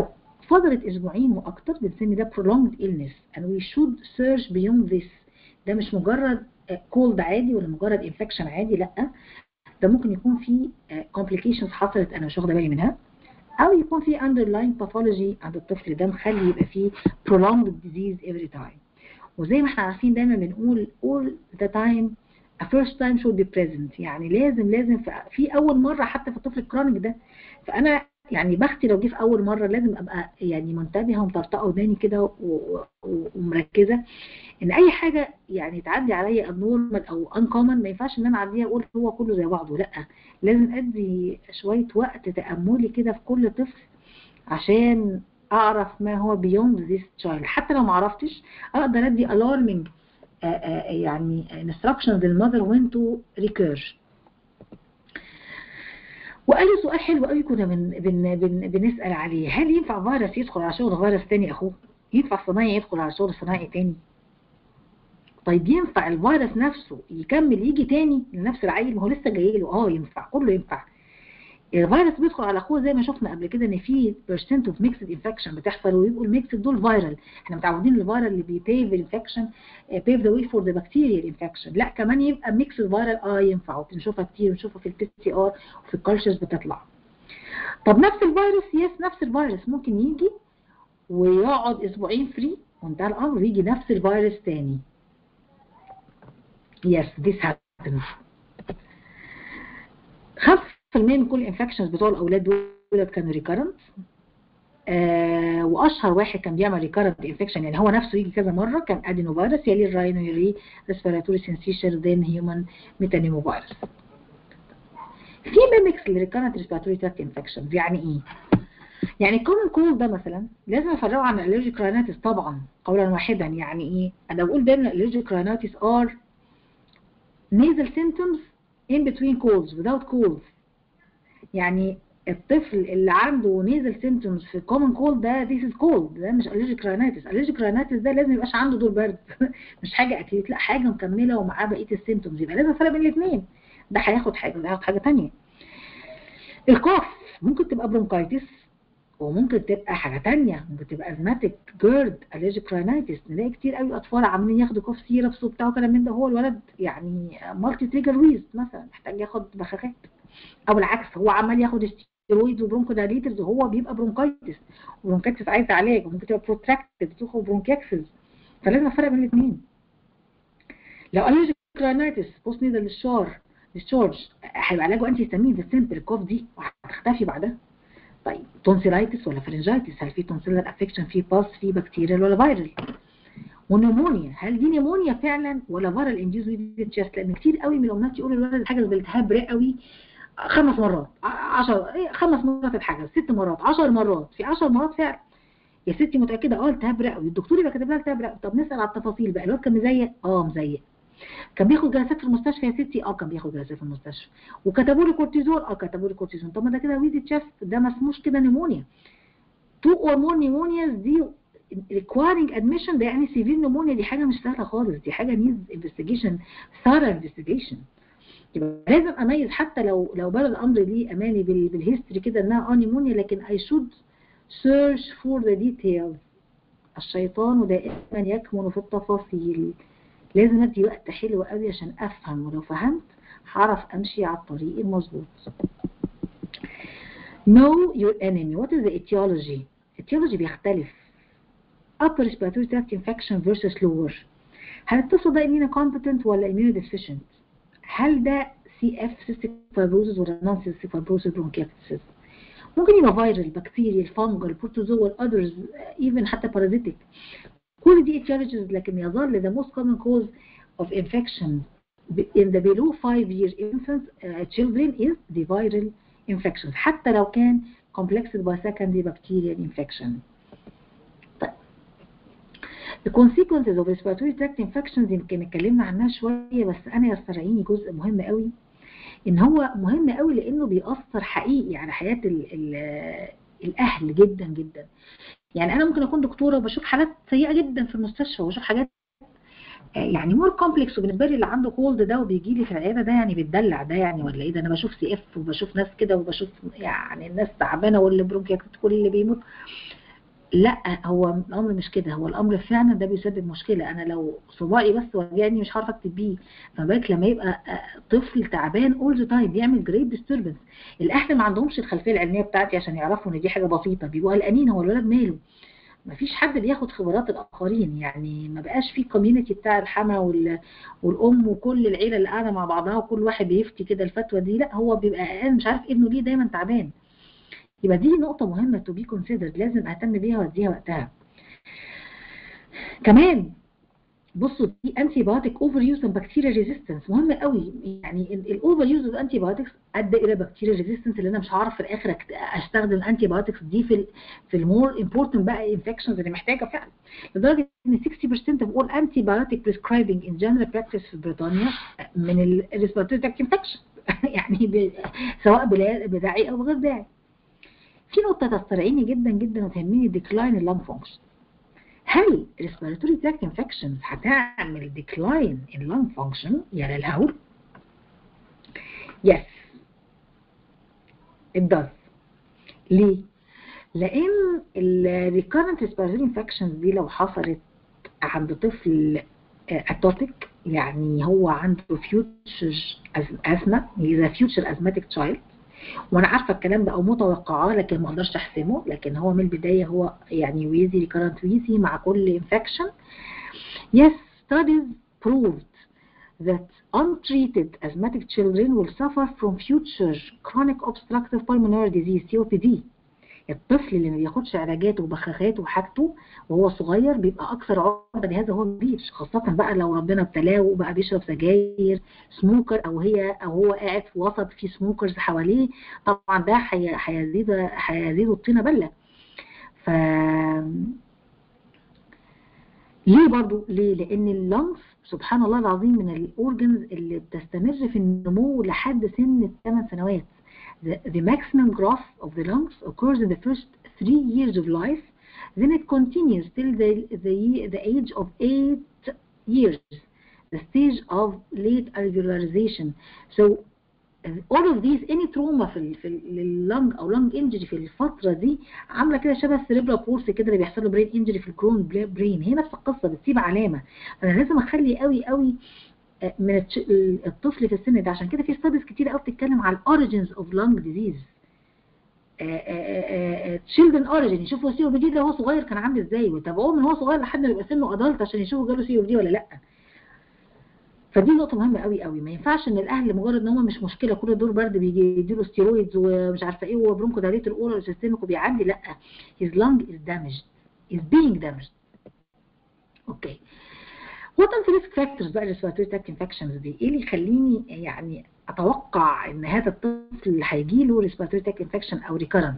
فضلت اسبوعين واكتر بنسمي ده prolonged illness and we should search beyond this ده مش مجرد كولد عادي ولا مجرد انفكشن عادي لا ده ممكن يكون في complications حصلت انا مش واخده بالي منها او يكون في underlying pathology عند الطفل ده مخلي يبقى فيه prolonged disease every time وزي ما احنا عارفين دايما بنقول all the time a first time should be present يعني لازم لازم في اول مره حتى في الطفل الكرونيك ده فانا يعني بختي لو جه في اول مره لازم ابقى يعني منتبهه ومطرطقه وداني كده ومركزه ان اي حاجه يعني تعدي عليا ابنورمال او انكومن ما ينفعش ان انا اعديها اقول هو كله زي بعضه لا لازم ادي شويه وقت تاملي كده في كل طفل عشان اعرف ما هو beyond this child حتى لو ما عرفتش اقدر ادي alarming يعني instructions للمذر when to recur وقالوا سؤال حلو قوي كنا بن بن بن بنسال عليه هل ينفع فيروس يدخل على شغل فيروس تاني اخوه ينفع صنايعي يدخل على شغل صنايعي تاني طيب ينفع الفيروس نفسه يكمل يجي تاني لنفس العيل ما هو لسه جاي له اه ينفع كله ينفع الفيروس بيدخل على اخوه زي ما شفنا قبل كده ان في percent اوف ميكسد انفكشن بتحصل ويبقوا الميكسد دول فيرال احنا متعودين الفيرال اللي بيبيف انفكشن بيف ذا واي فور ذا بكتيريال انفكشن لا كمان يبقى ميكسد فيرال اه ينفع وبنشوفها كتير بنشوفها في البي سي ار وفي الكالتشرز بتطلع طب نفس الفيروس يس نفس الفيروس ممكن يجي ويقعد اسبوعين فري وانتهى الامر ويجي نفس الفيروس تاني يس this happens 5% من كل الانفكشنز بتوع الاولاد دول كانوا ريكارنت آه واشهر واحد كان بيعمل ريكارنت انفكشن يعني هو نفسه يجي كذا مره كان ادينو فيروس يلي الراينو يلي ريسبيراتوري سنسيشن ذين هيومن ميتانيمو فيروس في ميمكس للريكارنت ريسبيراتوري تراكت انفكشنز يعني ايه يعني الكومن كول ده مثلا لازم افرقه عن الالرجيك رايناتس طبعا قولا واحدا يعني ايه انا بقول دايما الالرجيك رايناتس ار nasal symptoms in between colds without colds يعني الطفل اللي عنده نيزل سيمتومز في كومن كولد ده ذيس از كولد ده مش الرجيك راينايتس الرجيك راينايتس ده لازم يبقاش عنده دور برد مش حاجه اكيد لا حاجه مكمله ومعاه بقيه السيمتومز يبقى لازم فرق بين الاثنين ده هياخد حاجه وده هياخد حاجه ثانيه الكوف ممكن تبقى برونكايتس وممكن تبقى حاجه ثانيه ممكن تبقى ازماتيك جيرد الرجيك راينايتس نلاقي كتير قوي اطفال عاملين ياخدوا كوف سيربس وبتاع وكلام من ده هو الولد يعني مالتي تريجر ويز مثلا محتاج ياخد بخاخات او العكس هو عمال ياخد ستيرويد وبرونكودايليترز وهو بيبقى برونكايتس وبرونكايتس عايز علاج وممكن تبقى بروتراكتد تاخد برونكيكسس فلازم افرق بين الاثنين لو الرجيك راينايتس بوست نيزل للشار للشارج هيبقى علاجه انتي هيستامين ده سيمبل الكوف دي وهتختفي بعدها طيب تونسيلايتس ولا فرنجايتس هل في تونسيلر افكشن في باس في بكتيريال ولا فيرال ونمونيا هل دي نمونيا فعلا ولا فيرال انديوز ويز تشيست لان كتير قوي من الامهات يقولوا الولد حاجه بالتهاب رئوي خمس مرات 10 خمس مرات اتحجز ست مرات 10 مرات في 10 مرات فعلا يا ستي متاكده اه التهاب رئوي الدكتور يبقى كاتب لها التهاب رئوي طب نسال على التفاصيل بقى الواد كان مزيق اه مزيق كان بياخد جلسات في المستشفى يا ستي اه كان بياخد جلسات في المستشفى وكتبوا له كورتيزون اه كتبوا له كورتيزون طب ما ده كده ويزي تشيست ده ما اسموش كده نيمونيا تو اور مور نيمونياز دي requiring admission ده يعني سيفير نيمونيا دي حاجه مش سهله خالص دي حاجه نيز انفستيجيشن ثار انفستيجيشن يبقى لازم اميز حتى لو لو بلد الامر ليه اماني بالهيستوري كده انها اه نيمونيا لكن I should search for the details الشيطان دائما يكمن في التفاصيل لازم ادي وقت حلو قوي عشان افهم ولو فهمت هعرف امشي على الطريق المظبوط know your enemy what is the etiology etiology بيختلف upper respiratory tract infection versus lower هل الطفل ده immune competent ولا immune deficient هل ده سي اف cystic fibrosis ولا non cystic fibrosis bronchiectasis ممكن يبقى فيرال بكتيريا فانجل بروتوزوال others even حتى parasitic كل دي etiologies لكن يظل the most common cause of infection in the below 5 year infants uh, children is the viral infections حتى لو كان complexed by secondary bacterial infection طيب the consequences of respiratory tract infections يمكن اتكلمنا عنها شوية بس أنا يسترعيني جزء مهم قوي إن هو مهم قوي لأنه بيأثر حقيقي على حياة ال ال الأهل جدا جدا يعني أنا ممكن أكون دكتورة وبشوف حالات سيئة جدا في المستشفى وبشوف حاجات يعني مور كومبلكس وبالنسبه لي اللي عنده كولد ده وبيجي لي في العياده ده يعني بيتدلع ده يعني ولا ايه ده انا بشوف سي اف وبشوف ناس كده وبشوف يعني الناس تعبانه واللي برونكيكت كل اللي بيموت لا هو الامر مش كده هو الامر فعلا ده بيسبب مشكله انا لو صباعي بس وجعني مش هعرف اكتب بيه فما بالك لما يبقى طفل تعبان اول ذا تايم بيعمل جريت ديستربنس الاهل ما عندهمش الخلفيه العلميه بتاعتي عشان يعرفوا ان دي حاجه بسيطه بيبقوا قلقانين هو الولد ماله ما فيش حد بياخد خبرات الاخرين يعني ما بقاش في كوميونتي بتاع الحما وال... والام وكل العيله اللي قاعده مع بعضها وكل واحد بيفتي كده الفتوى دي لا هو بيبقى قاعد مش عارف ابنه ليه دايما تعبان يبقى دي نقطة مهمة to be considered لازم اهتم بيها واديها وقتها كمان بصوا دي انتي بايوتيك اوفر يوز بكتيريا ريزيستنس مهم قوي يعني الاوفر يوز اوف انتي بايوتكس ادى الى بكتيريا ريزيستنس اللي انا مش هعرف في الاخر استخدم الانتي بايوتكس دي في ال في المور امبورتنت بقى انفكشنز اللي محتاجه فعلا لدرجه ان 60% of all antibiotic prescribing in general practice في بريطانيا من الريسبيراتوري تراكت انفكشن يعني سواء بداعي او بغير داعي في نقطة تسترعيني جدا جدا وتهمني ديكلاين اللانج فانكشن هل respiratory tract infections هتعمل decline in lung function يا للهول؟ Yes it does ليه؟ لأن ال recurrent respiratory infections دي لو حصلت عند طفل اتوبيك يعني هو عنده future asthma he's a future asthmatic child وانا عارفه الكلام ده او متوقعاه لكن ما اقدرش احسمه لكن هو من البدايه هو يعني ويزي ريكارنت ويزي مع كل انفكشن yes studies proved that untreated asthmatic children will suffer from future chronic obstructive pulmonary disease COPD الطفل اللي ما بياخدش علاجاته وبخاخاته وحاجته وهو صغير بيبقى اكثر عرضه لهذا هو كبير خاصه بقى لو ربنا ابتلاه وبقى بيشرب سجاير سموكر او هي او هو قاعد في وسط في سموكرز حواليه طبعا ده هيزيد هيزيد الطينه بله ف ليه برضو ليه لان اللنگز سبحان الله العظيم من الاورجنز اللي بتستمر في النمو لحد سن 8 سنوات the, the maximum growth of the lungs occurs in the first three years of life, then it continues till the, the, the age of eight years, the stage of late alveolarization. So all of these any trauma في في اللنج او lung injury في الفتره دي عامله كده شبه السريبرال بورس كده اللي بيحصل له برين انجري في الكرون برين هي نفس القصه بتسيب علامه فانا لازم اخلي قوي قوي من الطفل في السن ده عشان كده في ستاديز كتير قوي بتتكلم على الاوريجنز اوف لانج ديزيز تشيلدرن اوريجن يشوفوا سي او بي دي ده وهو صغير كان عامل ازاي ويتابعوه من هو صغير لحد ما يبقى سنه ادلت عشان يشوفوا جاله سي او بي دي ولا لا فدي نقطه مهمه قوي قوي ما ينفعش ان الاهل مجرد ان هم مش مشكله كل دور برد بيجي يديله ستيرويدز ومش عارفه ايه وبرونكو دايليت الاورال سيستمك وبيعدي لا his lung is damaged is being damaged اوكي وات ار ريسك فاكتورز بقى للريسبيراتوري تراكت انفكشنز دي ايه اللي يخليني يعني اتوقع ان هذا الطفل اللي هيجي له ريسبيراتوري تراكت انفكشن او ريكرنس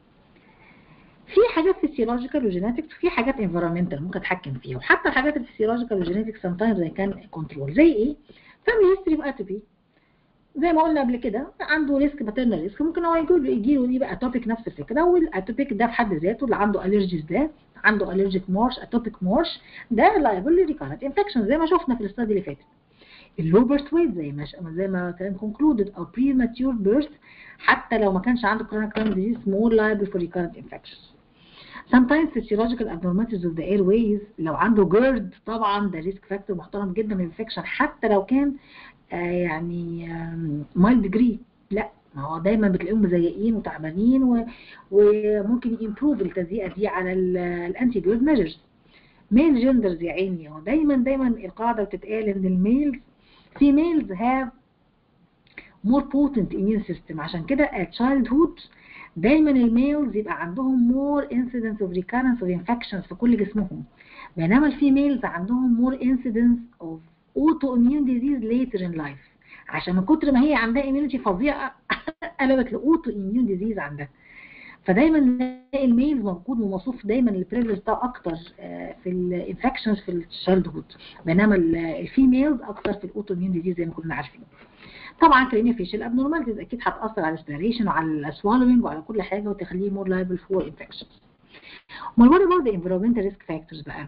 في حاجات فيسيولوجيكال وجينيتكس وفي حاجات انفيرمنتال ممكن اتحكم فيها وحتى الحاجات الفيسيولوجيكال والجينيتكس سام تايمز كان كنترول زي ايه فاميلي هيستوري اوف اتوبي زي ما قلنا قبل كده عنده ريسك باترنال ريسك ممكن هو يجي له يجي له دي بقى اتوبيك نفس الفكره والاتوبيك ده في حد ذاته اللي عنده الرجيز ده عنده الرجيك مارش اتوبيك مارش ده لايبل ريكارنت انفكشن زي ما شفنا في الاستادي اللي فاتت اللو بيرث ويت زي ما زي ما كان كونكلودد او بري ماتيور بيرث حتى لو ما كانش عنده كرونيك لانج ديزيز مور لايبل فور ريكارنت انفكشنز sometimes physiological abnormalities of the airways لو عنده جيرد طبعا ده ريسك فاكتور محترم جدا للانفكشن حتى لو كان آه يعني مايلد ديجري لا ما هو دايما بتلاقيهم مزيقين وتعبانين و... وممكن يمبروف التزييقه دي على الانتي جيرد ميجرز ميل جندرز يا عيني هو دايما دايما القاعده بتتقال ان الميلز females have more potent immune system عشان كده at childhood دايما الميلز يبقى عندهم more incidence of recurrence of infections في كل جسمهم بينما الفيميلز عندهم more incidence of autoimmune disease later in life عشان من كتر ما هي عندها immunity فظيعه قلبت لاوتو immune disease عندها فدايما نلاقي الميلز موجود وموصوف دايما البريفليج بتاعه اكتر في الانفكشنز في الشايلد هود بينما الفيميلز اكتر في الاوتو immune disease زي ما كنا عارفين طبعا كرينيا فيشل ابنورماليتيز اكيد هتاثر على الاسبيريشن وعلى السوالوينج وعلى كل حاجه وتخليه مور لايبل فور انفكشنز امال وات اباوت ذا انفيرمنتال ريسك فاكتورز بقى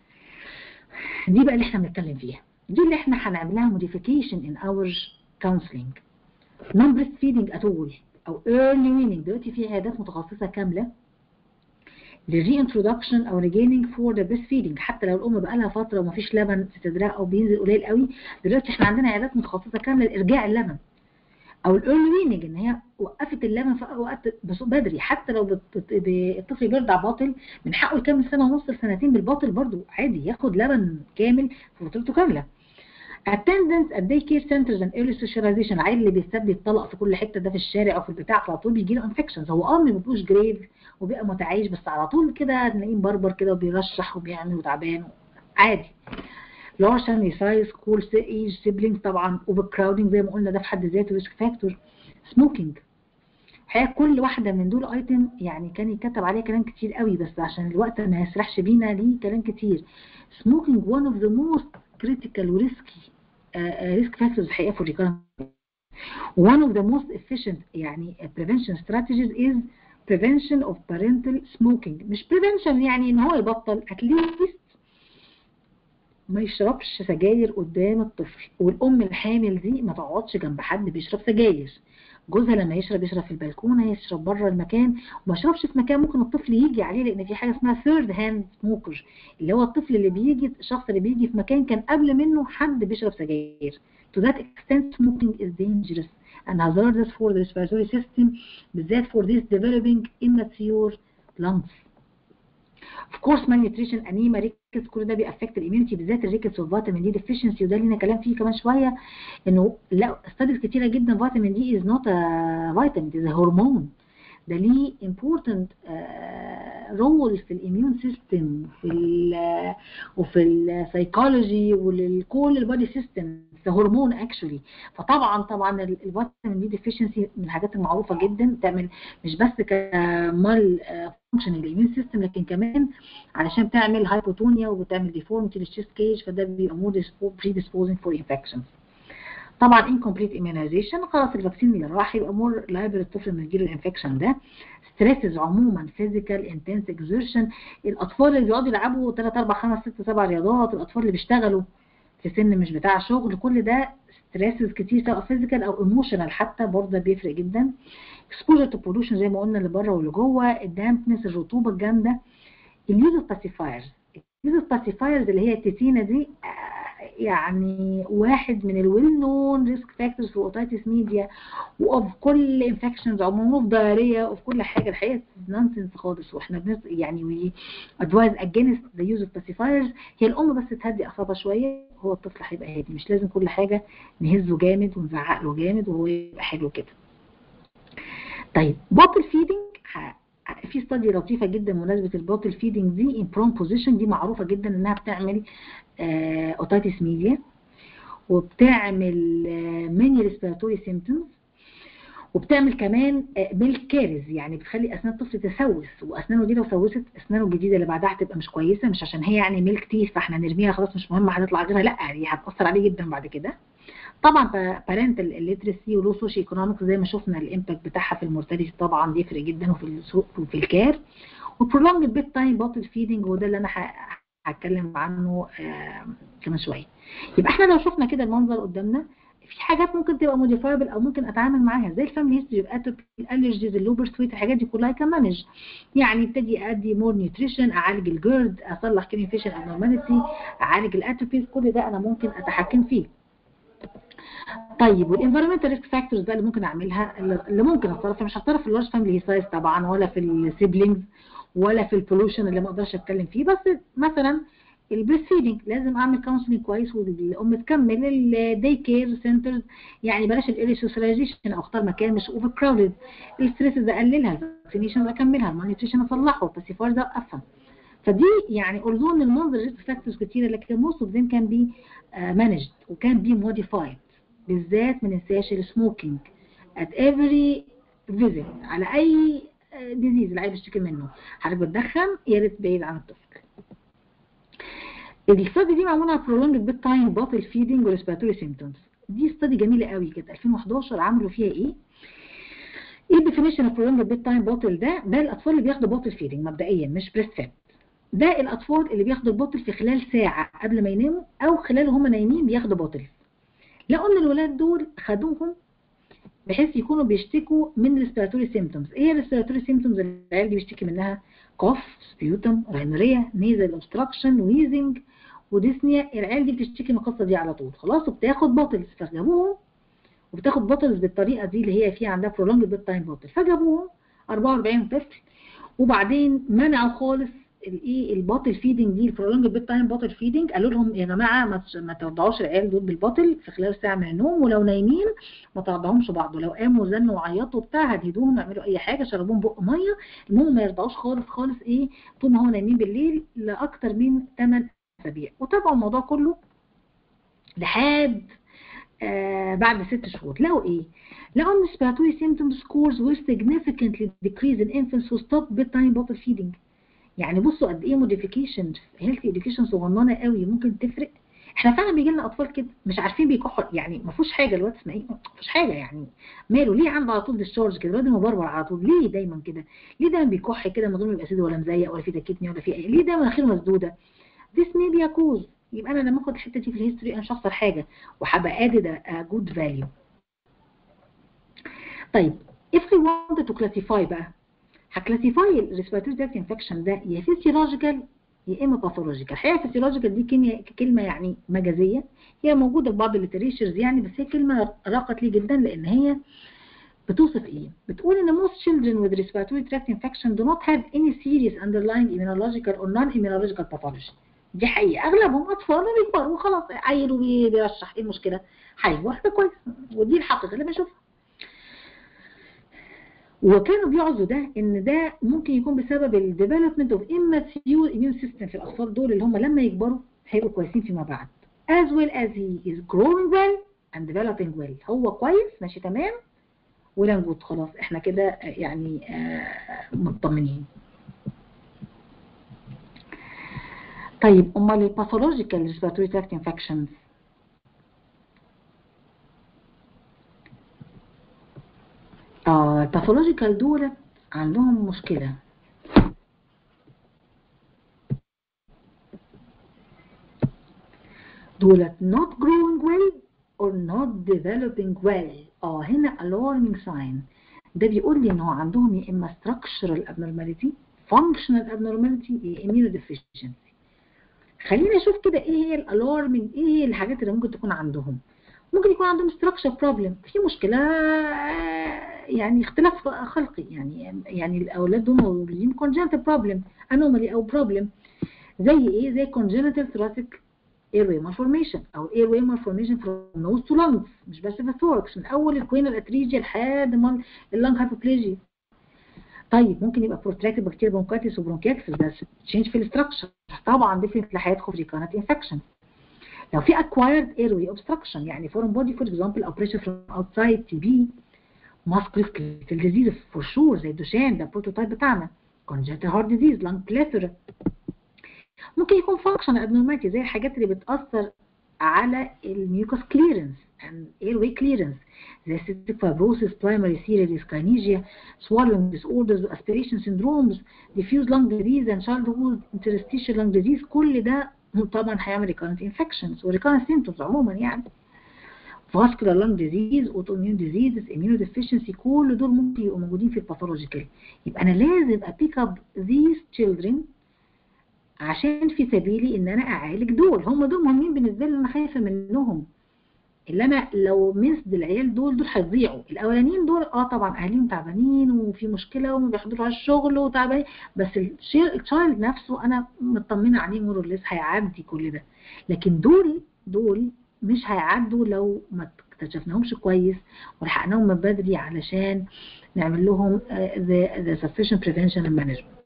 دي بقى اللي احنا بنتكلم فيها دي اللي احنا هنعملها موديفيكيشن ان اور كونسلنج نون بريست فيدنج ات اول او ايرلي ويننج دلوقتي في عيادات متخصصه كامله للرينترودكشن او ريجيننج فور ذا بريست فيدنج حتى لو الام بقى لها فتره ومفيش لبن في صدرها او بينزل قليل قوي دلوقتي احنا عندنا عيادات متخصصه كامله لارجاع اللبن او الايرلي ويننج ان هي وقفت اللبن في وقت بدري حتى لو بت- ب- الطفل بيرضع باطل من حقه يكمل سنه ونص لسنتين بالباطل برضو عادي ياخد لبن كامل في فترته كامله attendance at daycare centers and early socialization العيل اللي بيستبدل الطلق في كل حته ده في الشارع او في البتاع على طول بيجي له انفكشنز هو اه ما بيبقوش جريف وبيبقى متعايش بس على طول كده تلاقيه مبربر كده وبيرشح وبيعمل وتعبان عادي large family size school age siblings طبعا overcrowding زي ما قلنا ده في حد ذاته risk factor smoking الحقيقه كل واحده من دول ايتم يعني كان يتكتب عليها كلام كتير قوي بس عشان الوقت ما يسرحش بينا ليه كلام كتير smoking one of the most critical risky uh, uh, risk factors الحقيقه for recurrent one of the most efficient يعني prevention strategies is prevention of parental smoking مش prevention يعني ان هو يبطل at least ما يشربش سجاير قدام الطفل والام الحامل دي ما تقعدش جنب حد بيشرب سجاير جوزها لما يشرب يشرب في البلكونه يشرب بره المكان وما يشربش في مكان ممكن الطفل يجي عليه لان في حاجه اسمها ثيرد هاند سموكر اللي هو الطفل اللي بيجي الشخص اللي بيجي في مكان كان قبل منه حد بيشرب سجاير to that extent smoking is dangerous and hazardous for the respiratory system بالذات for this developing immature lungs of course malnutrition anemia rickets كل ده بيأفكت الاميونيتي بالذات الريكتس والفيتامين دي deficiency وده لينا كلام فيه كمان شويه انه لا ستاديز كتيره جدا فيتامين دي is not a vitamin it is a hormone ده ليه important رول في الاميون سيستم في ال وفي السايكولوجي ولكل البادي سيستم ده هرمون اكشولي فطبعا طبعا الفيتامين دي ديفيشنسي من الحاجات المعروفه جدا بتعمل مش بس كمال فانكشن الاميون سيستم لكن كمان علشان تعمل هايبوتونيا وبتعمل ديفورميتي للشيست كيج فده بيبقى مور predisposing فور انفكشنز طبعا incomplete immunization خلاص الفاكسين اللي راح يبقى مور لايبل الطفل انه يجيله الانفكشن ده ستريسز عموما فيزيكال انتنس اكزيرشن الاطفال اللي بيقعدوا يلعبوا 3 4 5 6 7 رياضات الاطفال اللي بيشتغلوا في سن مش بتاع شغل كل ده ستريسز كتير سواء فيزيكال او ايموشنال حتى برضه بيفرق جدا اكسبوجر تو بولوشن زي ما قلنا اللي بره واللي جوه الدامبنس الرطوبه الجامده اليوز اوف باسيفايرز اليوز اوف باسيفايرز اللي هي التيتينا دي يعني واحد من الويل نون ريسك فاكتورز في اوتايتس ميديا وفي كل انفكشنز عموما وفي دايريا وفي كل حاجه الحقيقه نونسنس خالص واحنا بنس يعني وي ادفايز اجينست ذا يوز اوف باسيفايرز هي الام بس تهدي اعصابها شويه هو الطفل هيبقى هادي مش لازم كل حاجه نهزه جامد ونزعق له جامد وهو يبقى حلو كده طيب بوتل فيدنج في استادي لطيفه جدا مناسبه البوتل فيدنج دي ان برون بوزيشن دي معروفه جدا انها بتعمل اوتايتس ميديا وبتعمل ماني ريسبيراتوري سيمتومز وبتعمل كمان ميلك كارز يعني بتخلي اسنان الطفل تسوس واسنانه دي لو سوست اسنانه الجديده اللي بعدها هتبقى مش كويسه مش عشان هي يعني ميلك تيث فاحنا نرميها خلاص مش مهم هتطلع غيرها لا هي هتاثر عليه جدا بعد كده طبعا بارنتال الليترسي ولو سوشي ايكونومكس زي ما شفنا الامباكت بتاعها في المورتاليتي طبعا بيفرق جدا وفي السوق وفي الكير والبرولونج بيت تايم بوتل فيدنج وده اللي انا هتكلم عنه آه كمان شويه يبقى احنا لو شفنا كده المنظر قدامنا في حاجات ممكن تبقى موديفايبل او ممكن اتعامل معاها زي الفاميلي هيستوري اتوبي الالرجيز اللوبر سويت الحاجات دي كلها كان مانج يعني ابتدي ادي مور نيوتريشن اعالج الجيرد اصلح كريميفيشن ابنورماليتي اعالج الاتوبيز كل ده انا ممكن اتحكم فيه طيب والانفيرمنتال ريسك فاكتورز بقى اللي ممكن اعملها اللي ممكن اتصرف مش هتصرف في اللارج فاميلي سايز طبعا ولا في السيبلينجز ولا في البولوشن اللي ما اقدرش اتكلم فيه بس مثلا البريست فيدنج لازم اعمل كونسلنج كويس والام تكمل الداي كير سنترز يعني بلاش الايري سوشياليزيشن او اختار مكان مش اوفر كراودد الستريسز اقللها الفاكسينيشن اكملها المالنيوتريشن اصلحه الباسيفايرز اوقفها فدي يعني اولذو ان المنظر ريسك فاكتورز كتيره لكن موست اوف ذيم كان بي مانجد وكان بي موديفايد بالذات ما ننساش السموكينج at every visit على اي ديزيز العيب بيشتكي منه حضرتك بتدخن يا ريت بعيد عن الطفل الاستادي دي معموله على prolonged bed time bottle feeding وريسبيراتوري symptoms دي استادي جميله قوي كده 2011 عملوا فيها ايه ايه الديفينيشن اوف prolonged bed time bottle ده ده الاطفال اللي بياخدوا بوتل فيدنج مبدئيا مش بريست فيد ده الاطفال اللي بياخدوا البوتل في خلال ساعه قبل ما يناموا او خلال هم نايمين بياخدوا بوتل لقوا ان الولاد دول خدوهم بحيث يكونوا بيشتكوا من ريسبيراتوري سيمتومز ايه الريسبيراتوري سيمتومز اللي العيال دي بيشتكي منها كوف سبيوتم رينوريا نيزل اوبستراكشن ويزنج وديسنيا العيال دي بتشتكي من القصه دي على طول خلاص وبتاخد بوتلز فجابوهم وبتاخد بوتلز بالطريقه دي اللي هي فيها عندها برولونج بيد تايم بوتل فجابوهم 44 طفل وبعدين منعوا خالص الايه الباطل فيدنج دي البرولونج بيد تايم باطل فيدنج قالوا لهم يا جماعه ما ما ترضعوش العيال دول بالباطل في خلال ساعه من النوم ولو نايمين ما ترضعهمش بعض ولو قاموا زنوا وعيطوا بتاع هدهدوهم يعملوا اي حاجه شربوهم بق ميه المهم ما يرضعوش خالص خالص ايه طول ما هو نايمين بالليل لاكتر من 8 اسابيع وتابعوا الموضوع كله لحد آه بعد ست شهور لقوا ايه؟ لقوا ان respiratory symptom scores were significantly decreased in infants who stopped bedtime bottle feeding يعني بصوا قد ايه موديفيكيشن هيلثي اديوكيشن صغننه قوي ممكن تفرق احنا فعلا بيجي لنا اطفال كده مش عارفين بيكحوا يعني ما فيهوش حاجه الواد اسمه ايه ما فيهوش حاجه يعني ماله ليه عنده على طول ديسشارج كده الواد مبربر على طول ليه دايما كده ليه دايما بيكح كده من غير ما يبقى سيد ولا مزيق ولا في تكتني ولا في ايه ليه دايما مناخيره مسدوده this may be a cause يبقى انا لما اخد الحته دي في الهيستوري انا مش هخسر حاجه وهبقى ادد a good value طيب if we wanted to classify بقى هكلاسيفاي الريسبيراتوري تراكت انفكشن ده يا فيسيولوجيكال يا اما باثولوجيكال الحقيقه فيسيولوجيكال دي كلمه كلمه يعني مجازيه هي موجوده في بعض الليتريشرز يعني بس هي كلمه راقت لي جدا لان هي بتوصف ايه؟ بتقول ان most children with respiratory tract infection do not have any serious underlying immunological or non-immunological pathology. دي حقيقة أغلبهم أطفال وبيكبروا وخلاص عيل وبيرشح إيه المشكلة؟ هيكبر ده كويس ودي الحقيقة اللي بشوفها. وكانوا بيعزوا ده ان ده ممكن يكون بسبب الديفلوبمنت اوف immature immune system في الاطفال دول اللي هم لما يكبروا هيبقوا كويسين فيما بعد as well as he is growing well and developing well هو كويس ماشي تمام ولا نجود خلاص احنا كده يعني آه مطمنين طيب امال الباثولوجيكال respiratory tract infections اه الباثولوجيكال دول عندهم مشكلة دولت not growing well or not developing well اه هنا alarming sign ده بيقول لي ان هو عندهم يا اما structural abnormality functional abnormality يا immunodeficiency خلينا نشوف كده ايه هي الالارمنج ايه هي الحاجات اللي ممكن تكون عندهم ممكن يكون عندهم structure problem في مشكلة يعني اختلاف خلقي يعني يعني الاولاد دول مولودين congenital problem anomaly او problem زي ايه زي congenital thoracic airway malformation او airway malformation from nose to lungs مش بس في الثوركس من اول الكوينال اتريجيا لحد ما اللنج هايبوبليجيا طيب ممكن يبقى protracted bacterial bronchitis وبرونكيتس ده change في الاستراكشر طبعا definitely هيدخل في recurrent infection لو في acquired airway obstruction يعني foreign body for example او pressure from outside TB musculoskeletal disease for sure زي الدوشان ده البروتوتايب بتاعنا congenital heart disease lung plethora ممكن يكون functional abnormality زي الحاجات اللي بتأثر على الميوكس clearance and airway clearance زي cystic fibrosis primary serial dyskinesia swallowing disorders aspiration syndromes diffuse lung disease and childhood interstitial lung disease كل ده طبعا هيعمل recurrent infections و recurrent symptoms عموما يعني vascular lung disease autoimmune diseases immunodeficiency كل دول ممكن يبقوا موجودين في الباثولوجيكال يبقى انا لازم ابيك اب these children عشان في سبيلي ان انا اعالج دول هم دول مهمين بالنسبه لي انا خايفه منهم اللي انا لو مسد العيال دول دول هيضيعوا الاولانيين دول اه طبعا اهاليهم تعبانين وفي مشكله وما بيحضروا على الشغل وتعبانين بس التشايلد نفسه انا مطمنه عليه مور هيعدي كل ده لكن دول دول مش هيعدوا لو ما اكتشفناهمش كويس ولحقناهم من بدري علشان نعمل لهم the, the sufficient prevention and management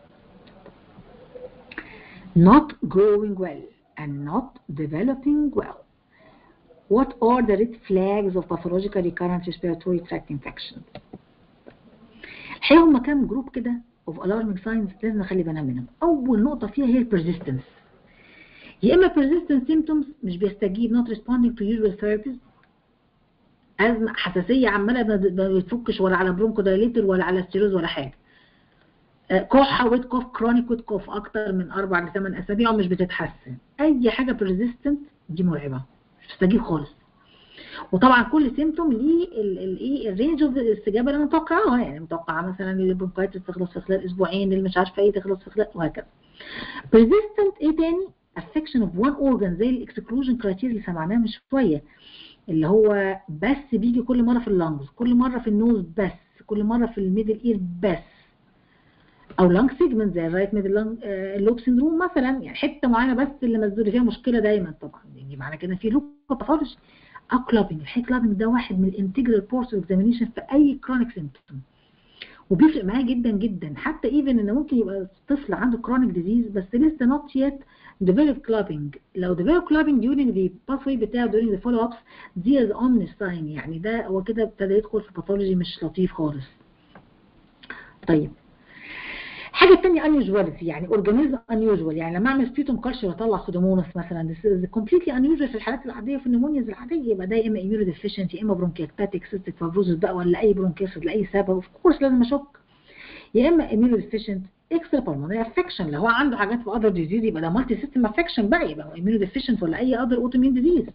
not growing well and not developing well what are the red flags of pathological recurrent respiratory tract infections الحقيقه هم كام جروب كده of alarming signs لازم نخلي بالنا منهم اول نقطه فيها هي البرزيستنس يا اما persistent symptoms مش بيستجيب not responding to usual therapies أزمة حساسية عمالة ما بتفكش ولا على برونكو دايليتر ولا على ستيروز ولا حاجة كحة ويت كوف كرونيك ويت كوف أكتر من أربع لثمان أسابيع ومش بتتحسن أي حاجة persistent دي مرعبة مش بتستجيب خالص وطبعا كل سيمتوم ليه الايه الرينج اوف الاستجابه اللي متوقعاها يعني متوقعه مثلا البرونكايتس تخلص في خلال اسبوعين اللي مش عارفه ايه تخلص في خلال وهكذا persistent ايه تاني affection of one organ زي الاكسكلوجن كرايتيريا اللي سمعناها من شويه اللي هو بس بيجي كل مره في اللنجز كل مره في النوز بس كل مره في الميدل اير بس او لانج سيجمنت زي الرايت ميدل لانج لوب سندروم مثلا يعني حته معينه بس اللي مسدود فيها مشكله دايما طبعا يعني معنى كده في لوب باثولوجي او كلابنج الحي كلابنج ده واحد من الانتجرال بورس اكزامينيشن في اي كرونيك سيمبتوم وبيفرق معايا جدا جدا حتى ايفن ان ممكن يبقى طفل عنده كرونيك ديزيز بس لسه نوت يت develop clubbing لو develop clubbing during the pathway بتاعه during the follow ups دي as ominous sign يعني ده هو كده ابتدى يدخل في باثولوجي مش لطيف خالص طيب حاجة تانية unusual يعني organism unusual يعني لما اعمل sputum culture واطلع سودومونس مثلا this is completely unusual في الحالات العادية في النمونيز العادية يبقى ده يا اما immunodeficient يا اما bronchiectatic cystic fibrosis بقى ولا اي bronchitis لأي سبب اوف كورس لازم اشك يا اما immunodeficient extra pulmonary affection لو هو عنده حاجات في other disease يبقى ده multi system affection بقى يبقى immunodeficient ولا اي other autoimmune disease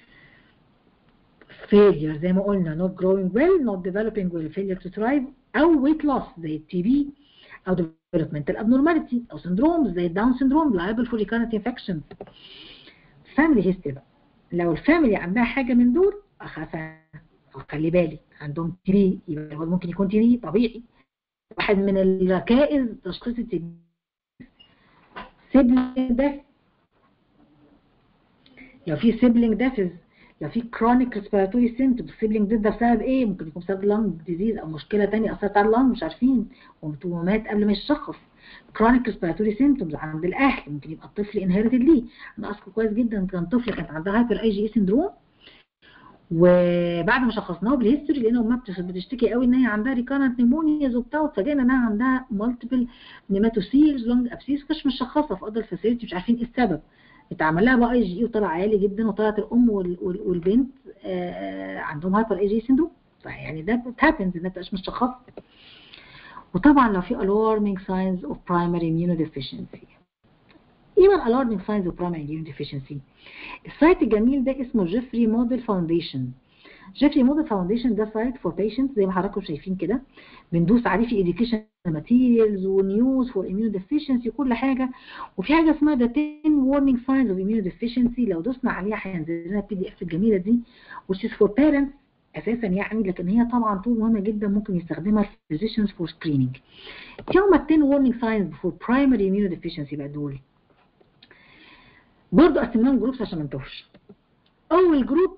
failure زي ما قلنا not growing well not developing well failure to thrive او weight loss زي التي بي او developmental abnormality او syndromes زي الداون syndrome liable for recurrent infections family history بقى لو الفاميلي عندها حاجه من دول اخاف خلي بالي عندهم تي بي يبقى ممكن يكون تي بي طبيعي واحد من الركائز تشخيص التي بي سيبلينج ده لو في سيبلينج دافز لو في كرونيك ريسبيراتوري سيمتوم السيبلينج ده بسبب ايه ممكن يكون بسبب لانج ديزيز او مشكله ثانيه اثرت على اللانج مش عارفين ومات قبل ما يتشخص كرونيك ريسبيراتوري سيمتومز عند الاهل ممكن يبقى الطفل انهيرتد ليه انا اذكر كويس جدا كان طفل كانت عندها هايبر اي جي اي سندروم وبعد ما شخصناها بالهيستوري لقينا امها بتشتكي قوي ان هي عندها ريكارنت نيمونياز وبتاع واتفاجئنا انها عندها مالتيبل نيماتوسيلز لونج ابسيس مش مشخصه في ادر فاسيلتي مش عارفين ايه السبب اتعمل لها بقى اي جي وطلع عالي جدا وطلعت الام والبنت عندهم هايبر اي جي سندروم فيعني ده بتهابنز انها مش مشخصه وطبعا لو في alarming signs of primary immunodeficiency ايه بقى alarming signs of primary immunodeficiency السايت الجميل ده اسمه جيفري موديل فاونديشن جيفري موديل فاونديشن ده سايت فور بيشنتس زي ما حضراتكم شايفين كده بندوس عليه في education materials ونيوز فور immunodeficiency كل حاجه وفي حاجه اسمها ده 10 warning signs of immunodeficiency لو دوسنا عليها هينزل لنا البي دي اف الجميله دي which is for parents اساسا يعني لكن هي طبعا طول مهمه جدا ممكن يستخدمها physicians for screening في هم 10 warning signs for primary immunodeficiency بقى دول برضه قسمناهم جروبس عشان ما نتوهش اول جروب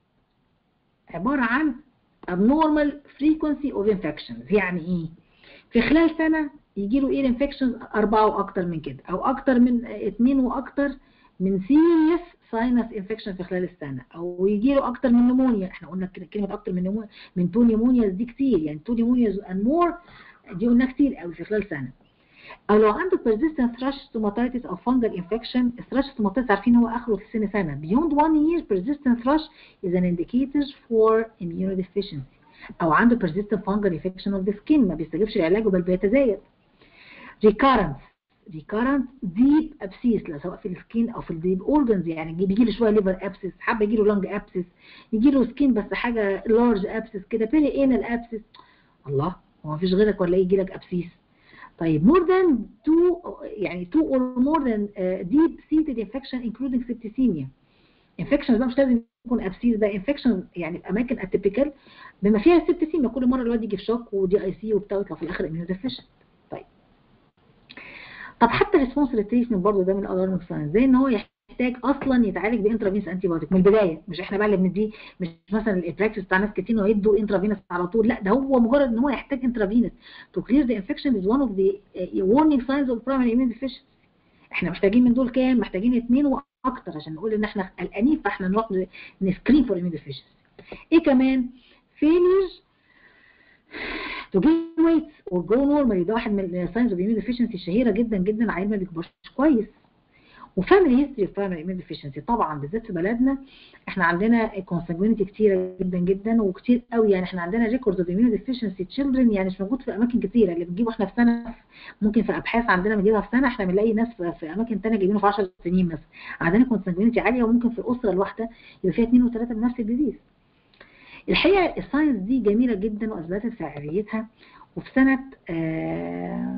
عباره عن abnormal frequency of infections يعني ايه في خلال سنه يجي له اير انفكشنز اربعه واكتر من كده او اكتر من اثنين واكتر من سيريس ساينس انفكشن في خلال السنه او يجي له اكتر من نمونيا احنا قلنا كلمه اكتر من نمونيا من تو نيمونياز دي كتير يعني تو نيمونياز اند مور دي قلنا كتير قوي في خلال سنه او لو عنده persistent thrush stomatitis او fungal infection الثراش stomatitis عارفين هو اخره في سن سنه beyond one year persistent thrush is an indicator for immunodeficiency او عنده persistent fungal infection of the skin ما بيستجيبش لعلاجه بل بيتزايد recurrence recurrent deep abscess لا سواء في السكين او في الديب اورجنز يعني بيجي له شويه ليفر ابسس حابه يجي له لونج ابسس يجي له سكين بس حاجه لارج ابسس كده بيري انال ابسس الله هو ما فيش غيرك ولا يجي لك ابسيس طيب more than two يعني two or more than uh, deep seated infection including septicemia infections ده مش لازم يكون ابسيس ده infection يعني في اماكن اتيبيكال بما فيها السبتسيميا كل مره الواد يجي في شوك ودي اي سي وبتاع ويطلع في الاخر immunodeficient طيب طب حتى الريسبونس ريتريشن برضه ده من الالارم ساينز زي ان هو يحتاج اصلا يتعالج بانترافينس انتي بايوتيك من البدايه مش احنا بقى اللي بنديه مش مثلا البراكتس بتاع ناس كتير انه يدوا انترافينس على طول لا ده هو مجرد ان هو يحتاج انترافينس تو كلير ذا انفكشن از one اوف ذا warning signs of primary immune deficiency احنا محتاجين من دول كام محتاجين اثنين واكتر عشان نقول ان احنا قلقانين فاحنا نروح نسكرين فور immune deficiency ايه كمان failures to gain weight or go normal ده واحد من الساينز اوف immune deficiency الشهيره جدا جدا عيل ما بيكبرش كويس وفاميلي هيستوري اوف برايمري ايميون ديفيشنسي طبعا بالذات في بلدنا احنا عندنا كونسنجوينيتي كتيره جدا جدا وكتير قوي يعني احنا عندنا ريكوردز اوف ايميون ديفيشنسي تشيلدرن يعني مش موجود في اماكن كتيره اللي بنجيبه احنا في سنه ممكن في ابحاث عندنا بنجيبها في سنه احنا بنلاقي ناس في اماكن ثانيه جايبينه في 10 سنين مثلا عندنا كونسنجوينيتي عاليه وممكن في الاسره الواحده يبقى فيها اثنين وثلاثه بنفس الديزيز الحقيقه الساينس دي جميله جدا واثبتت فعاليتها وفي سنه آه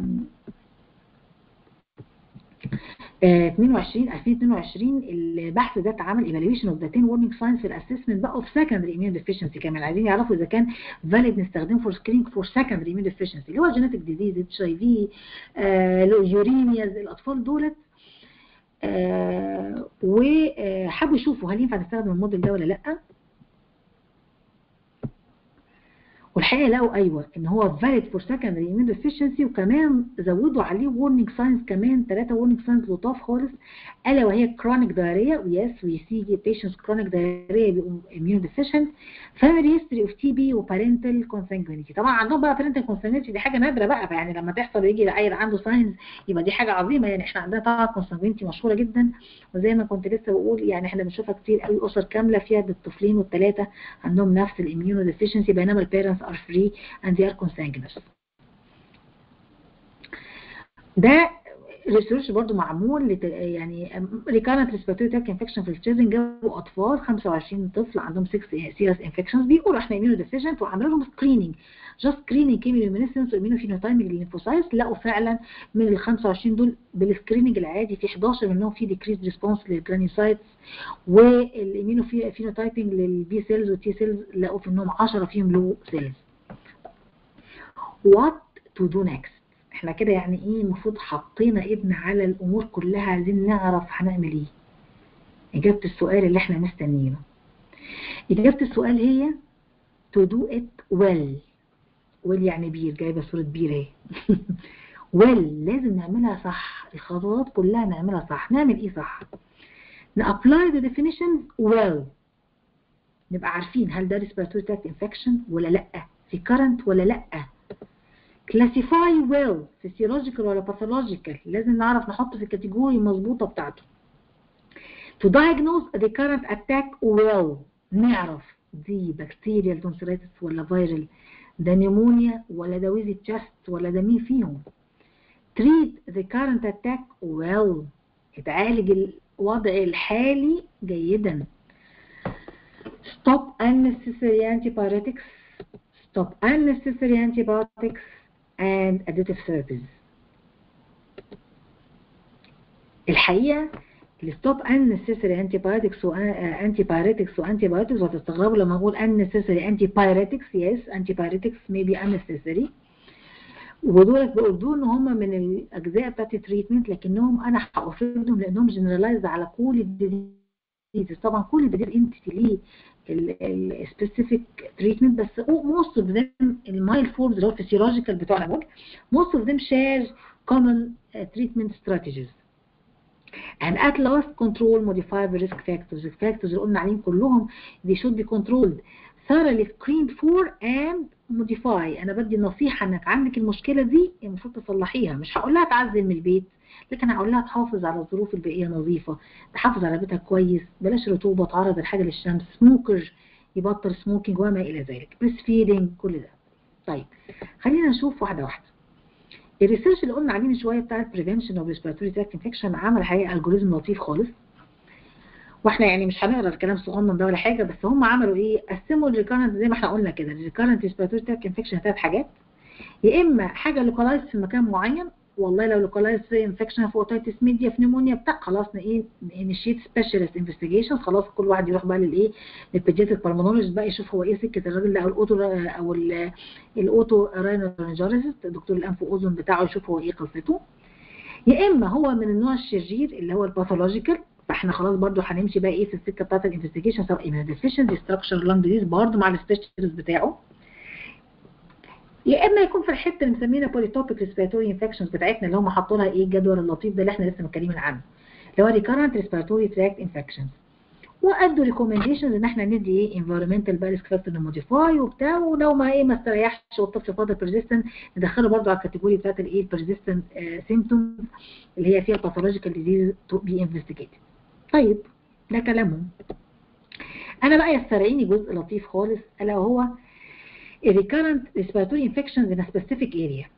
22 2022 البحث ده اتعمل ايفالويشن اوف ذا 10 warning signs في الاسسمنت بقى اوف سكندري اميون ديفيشنسي كمان عايزين يعرفوا اذا كان فاليد نستخدمه فور سكريننج فور سكندري اميون ديفيشنسي اللي هو جينيتك ديزيز اتش اي في يوريمياز الاطفال دولت آه وحبوا يشوفوا هل ينفع نستخدم الموديل ده ولا لا والحقيقه لقوا ايوه ان هو valid for secondary immune deficiency وكمان زودوا عليه warning signs كمان ثلاثه warning signs لطاف خالص الا وهي chronic diarrhea ويس وي سي patients chronic diarrhea بيبقوا immune deficient family history of TB وparental consanguinity طبعا عندهم بقى parental consanguinity دي حاجه نادره بقى فيعني لما تحصل ويجي العيل عنده ساينز يبقى دي حاجه عظيمه يعني احنا عندنا طبعا consanguinity مشهوره جدا وزي ما كنت لسه بقول يعني احنا بنشوفها كتير قوي اسر كامله فيها بالطفلين والثلاثه عندهم نفس الاميونو ديفيشنسي بينما البيرنتس are free and they are consanguineous. ده ريسيرش برضو معمول لت... يعني recurrent respiratory tract infection في التشيزن جابوا اطفال 25 طفل عندهم 6 serious infections بيقولوا احنا immuno deficient وعملوا لهم سكريننج جاست سكريننج كيميولومينيسنس وامينوفينوتايمنج للليمفوسايتس لقوا فعلا من ال 25 دول بالسكريننج العادي في 11 منهم في decreased ريسبونس للجرانيوسايتس والامينوفينوتايبنج للبي سيلز والتي سيلز لقوا في انهم 10 فيهم لو سيلز what to do next احنا كده يعني ايه المفروض حطينا ايدنا على الامور كلها عايزين نعرف هنعمل ايه اجابة السؤال اللي احنا مستنيينه اجابة السؤال هي to do it well well يعني بير جايبة صورة بير اهي well لازم نعملها صح الخطوات كلها نعملها صح نعمل ايه صح نابلاي the definitions well نبقى عارفين هل ده respiratory tract infection ولا لا في current ولا لا classify well physiological ولا pathological لازم نعرف نحط في الكاتيجوري المظبوطة بتاعته to diagnose the current attack well نعرف دي بكتيريال تونسيلايتس ولا فيرال ده نيمونيا ولا ده ويزي تشست ولا ده مين فيهم treat the current attack well اتعالج الوضع الحالي جيدا stop unnecessary antibiotics stop unnecessary antibiotics and additive therapies الحقيقة الستوب unnecessary antibiotics و antibiotics و antibiotics وهتستغربوا لما اقول unnecessary antibiotics yes antibiotics may be unnecessary ودول بقول دول ان هم من الاجزاء بتاعت التريتمنت لكنهم انا هقصدهم لانهم جنرالايز على كل الديزيز طبعا كل الديزيز انتيتي ليه السبيسيفيك تريتمنت بس موست اوف ذيم المايل فورمز اللي هو الفسيولوجيكال بتوعنا دول موست اوف ذيم شير common uh, treatment strategies and at last control modifiable risk factors risk factors اللي قلنا عليهم كلهم they should be controlled thoroughly screened for and modify انا بدي النصيحه انك عندك المشكله دي المفروض تصلحيها مش هقول لها تعزل من البيت لكن هقول لها تحافظ على الظروف البيئيه نظيفه تحافظ على بيتها كويس بلاش رطوبه تعرض الحاجه للشمس سموكر يبطل سموكينج وما الى ذلك بريس فيدنج كل ده طيب خلينا نشوف واحده واحده الريسيرش اللي قلنا عليه من شويه بتاع بريفنشن اوف ريسبيراتوري تراكت انفكشن عمل حقيقه الجوريزم لطيف خالص واحنا يعني مش هنقرا الكلام الصغنن ده ولا حاجه بس هم عملوا ايه قسموا الريكارنت زي ما احنا قلنا كده الريكارنت ريسبيراتوري تراكت انفكشن ثلاث حاجات يا اما حاجه لوكالايز في مكان معين والله لو لوكالايز في انفكشن في اوتيتس ميديا في نيمونيا بتاع خلاص ايه انيشيت سبيشالست انفستيجيشن خلاص كل واحد يروح بقى للايه للبيدياتريك بالمونولوجيست بقى يشوف هو ايه سكه الراجل ده او الاوتو او الاوتو راينولوجيست دكتور الانف واذن بتاعه يشوف هو ايه قصته يا اما هو من النوع الشرير اللي هو الباثولوجيكال فاحنا خلاص برضو هنمشي بقى ايه في السكه بتاعت الانفستيجيشن سواء ايميونوديفيشنسي ستراكشر لانج ديزيز برضو مع السبيشالست بتاعه يا اما يكون في الحته اللي مسمينها بوليتوبيك ريسبيراتوري انفكشنز بتاعتنا اللي هم حطوا لها ايه الجدول اللطيف ده اللي احنا لسه متكلمين عنه اللي هو ريكارنت ريسبيراتوري تراكت انفكشنز وادوا ريكومنديشنز ان احنا ندي ايه انفيرمنتال باريسك فاكتور موديفاي وبتاع ولو ما ايه ما استريحش والطفل فاضل بيرزيستنت ندخله برضه على الكاتيجوري بتاعت الايه البيرزيستنت سيمتومز اللي هي فيها الباثولوجيكال ديزيز تو بي انفستيجيتد طيب ده كلامهم انا بقى يسترعيني جزء لطيف خالص الا وهو recurrent respiratory infections in a specific area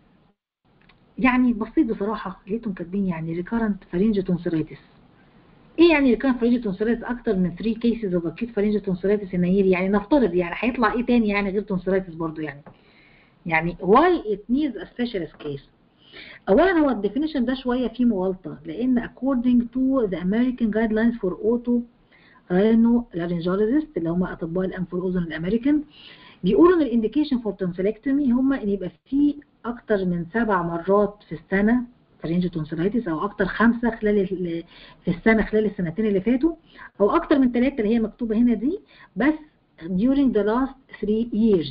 يعني بسيط بصراحة لقيتهم كاتبين يعني recurrent pharyngeal tonsillitis ايه يعني recurrent pharyngeal tonsillitis اكتر من 3 cases of acute pharyngeal tonsillitis in a year يعني نفترض يعني هيطلع ايه تاني يعني غير tonsillitis برضو يعني يعني why it needs a specialist case اولا هو الديفينيشن ده شويه فيه مغالطه لان according to the American guidelines for auto rhinolaryngologist اللي هم اطباء الانف والاذن الامريكان بيقولوا ان الانديكيشن فور تونسيلكتومي هم ان يبقى فيه اكتر من سبع مرات في السنه فرنج تونسيلايتس او اكتر خمسه خلال في السنه خلال السنتين اللي فاتوا او اكتر من ثلاثه اللي هي مكتوبه هنا دي بس during the last three years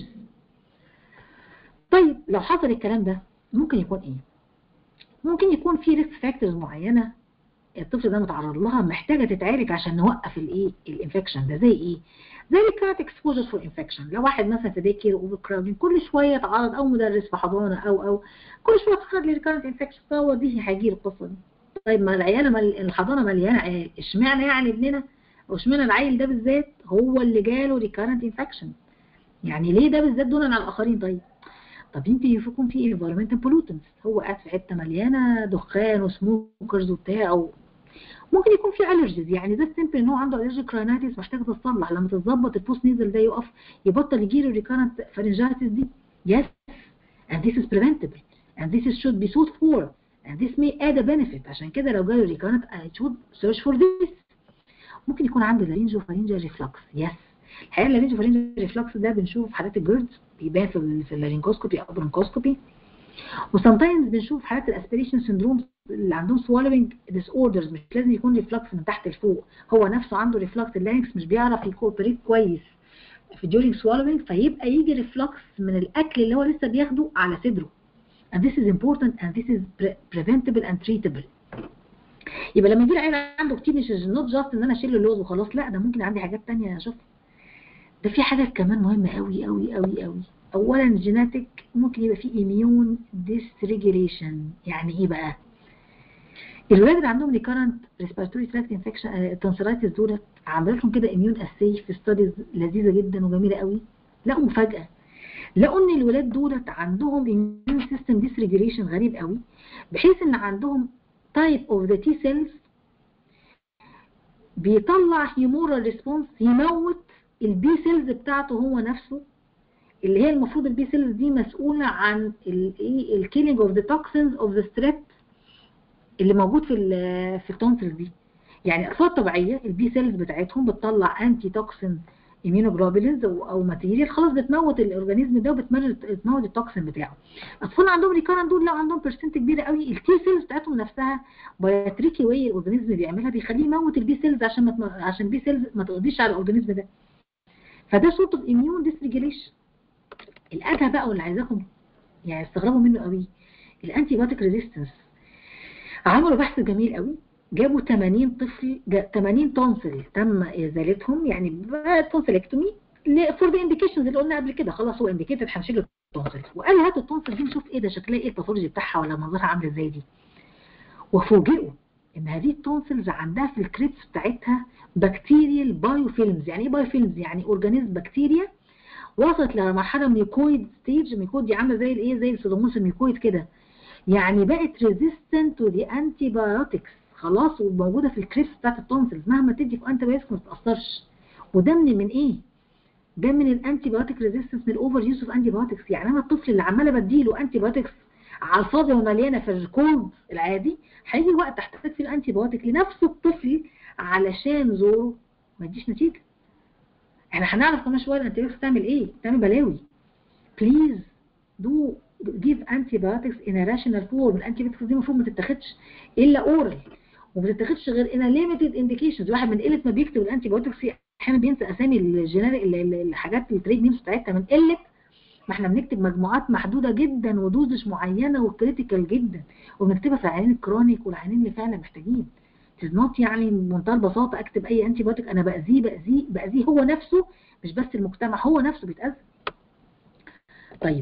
طيب لو حصل الكلام ده ممكن يكون ايه ممكن يكون في ريسك فاكتورز معينه الطفل ده متعرض لها محتاجه تتعالج عشان نوقف الايه الانفكشن ده زي ايه زي الكات اكسبوجر فور انفكشن لو واحد مثلا في ديكير اوفر كراودنج كل شويه يتعرض او مدرس في حضانه او او كل شويه يتعرض لريكارنت انفكشن فهو دي هيجي القصه دي طيب ما العيال مل... الحضانه مليانه عيال اشمعنى يعني ابننا او اشمعنى العيل ده بالذات هو اللي جاله ريكارنت انفكشن يعني ليه ده بالذات دونا على الاخرين طيب طب يمكن يكون في environmental pollutants هو قاعد في حته مليانه دخان وسموكرز وبتاع او ممكن يكون في الرجيز يعني ده سيمبل ان هو عنده الرجيك راينايتس محتاجه تتصلح لما تتظبط البوست نيزل ده يقف يبطل يجي له ريكارنت فارنجايتس دي yes and this is preventable and this is should be sought for and this may add a benefit عشان كده لو جاله ريكارنت I should search for this ممكن يكون عنده لارينجو فارنجا ريفلكس yes الحقيقه اللارينجو فارنجا ريفلكس ده بنشوفه في حالات الجيردز بيبان في في اللارينجوسكوبي او برونكوسكوبي وسمتايمز بنشوف حالات الاسبريشن سندروم اللي عندهم سوالوينج ديس اوردرز مش لازم يكون ريفلكس من تحت لفوق هو نفسه عنده ريفلكس اللارينكس مش بيعرف يكوبريت كويس في during swallowing فيبقى يجي ريفلكس من الاكل اللي هو لسه بياخده على صدره and this is important and this is pre preventable and treatable يبقى لما يجي العيل عنده كتير مش نوت جاست ان انا اشيل له اللوز وخلاص لا ده ممكن عندي حاجات تانية اشوفها ده في حاجات كمان مهمه قوي قوي قوي قوي اولا جيناتيك ممكن يبقى فيه اميون ديسريجيليشن يعني ايه بقى الولاد اللي عندهم ريكارنت ريسبيراتوري تراكت انفكشن تونسيلايتس دول عملت لهم كده اميون اسي في ستاديز لذيذه جدا وجميله قوي لقوا مفاجاه لقوا ان الولاد دولت عندهم اميون سيستم ديسريجيليشن غريب قوي بحيث ان عندهم تايب اوف ذا تي سيلز بيطلع هيمورال ريسبونس يموت البي سيلز بتاعته هو نفسه اللي هي المفروض البي سيلز دي مسؤوله عن الايه الكيلينج اوف ذا توكسينز اوف ذا ستريب اللي موجود في في التونسل دي يعني اطفال طبيعيه البي سيلز بتاعتهم بتطلع انتي توكسين immunoglobulins او ماتيريال خلاص بتموت الاورجانيزم ده وبتموت التوكسين بتاعه اطفال عندهم ريكارنت دول لو عندهم برسنت كبيره قوي التي سيلز بتاعتهم نفسها بايتريكي واي الاورجانيزم بيعملها بيخليه يموت البي سيلز عشان ما عشان البي سيلز ما تقضيش على الاورجانيزم ده فده سورت اوف اميون ديسريجيليشن الادهى بقى واللي عايزاكم يعني استغربوا منه قوي الانتي بايوتيك ريزيستنس عملوا بحث جميل قوي جابوا 80 طفل 80 تونسل تم ازالتهم يعني تونسلكتومي فور ذا انديكيشنز اللي قلنا قبل كده خلاص هو انديكيتد هنشيل التونسل وقالوا هاتوا التونسل دي نشوف ايه ده شكلها ايه الباثولوجي بتاعها ولا منظرها عامل ازاي دي وفوجئوا ان هذه التونسلز عندها في الكريبس بتاعتها بكتيريال بايوفيلمز يعني ايه بايوفيلمز يعني اورجانيزم بكتيريا وصلت لمرحله ميكويد ستيج ميكويد دي عامله زي الايه زي السودوموس الميكويد كده يعني بقت ريزيستنت تو ذا انتي بايوتكس خلاص وموجوده في الكريبس بتاعت التونسلز مهما تدي في انتي بايوتكس ما تتاثرش وده من من ايه ده من الانتي بايوتيك ريزيستنس من الاوفر يوز اوف انتي بايوتكس يعني انا الطفل اللي عماله بديله انتي بايوتكس على الفاضي ومليانه في الكولد العادي هيجي وقت تحتاج فيه الانتي بايوتيك لنفس الطفل علشان زوره ما يديش نتيجه احنا هنعرف كمان شويه الانتي بايوتكس تعمل ايه تعمل بلاوي بليز دو give antibiotics in a rational form الانتي بايوتكس دي المفروض ما تتاخدش الا اورال وما تتاخدش غير in a limited indications واحد من قله ما بيكتب الانتي بايوتكس احيانا بينسى اسامي الجينيريك الحاجات التريد نيمز بتاعتها من قله ما احنا بنكتب مجموعات محدوده جدا ودوزش معينه وكريتيكال جدا وبنكتبها في العيانين الكرونيك والعيانين اللي فعلا محتاجين نوت يعني بمنتهى البساطه اكتب اي انتي بايوتيك انا باذيه باذيه باذيه هو نفسه مش بس المجتمع هو نفسه بيتاذى طيب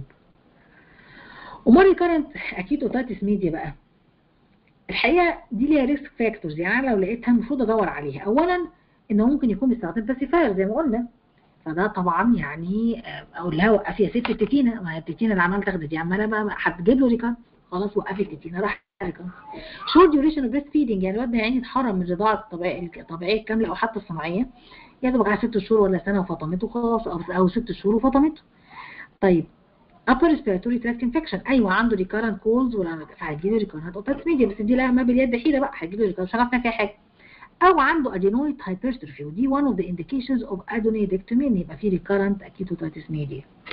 امال الكرنت اكيد اوتايتس ميديا بقى الحقيقه دي ليها ريسك فاكتورز يعني انا لو لقيتها المفروض ادور عليها اولا انه ممكن يكون بيستخدم باسيفاير زي ما قلنا فده طبعا يعني اقول لها وقفي يا ست التتينه ما هي التتينه اللي عماله تاخد دي عماله بقى هتجيب له ريكارد خلاص وقفي التتينه راح شورت ديوريشن اوف بريست فيدنج يعني الواد ده يعني اتحرم من الرضاعه الطبيعيه الطبيعيه الكامله او حتى الصناعيه يا دوبك على ست شهور ولا سنه وفطمته خلاص او او ست شهور وفطمته طيب upper respiratory tract infection ايوه عنده recurrent colds ولا فهيجيله recurrent otitis media بس دي لا ما باليد حيله بقى هيجيله recurrent مش هنعرف نعمل فيها حاجه او عنده adenoid hypertrophy ودي one of the indications of adenoidectomy ان يبقى في recurrent acute otitis media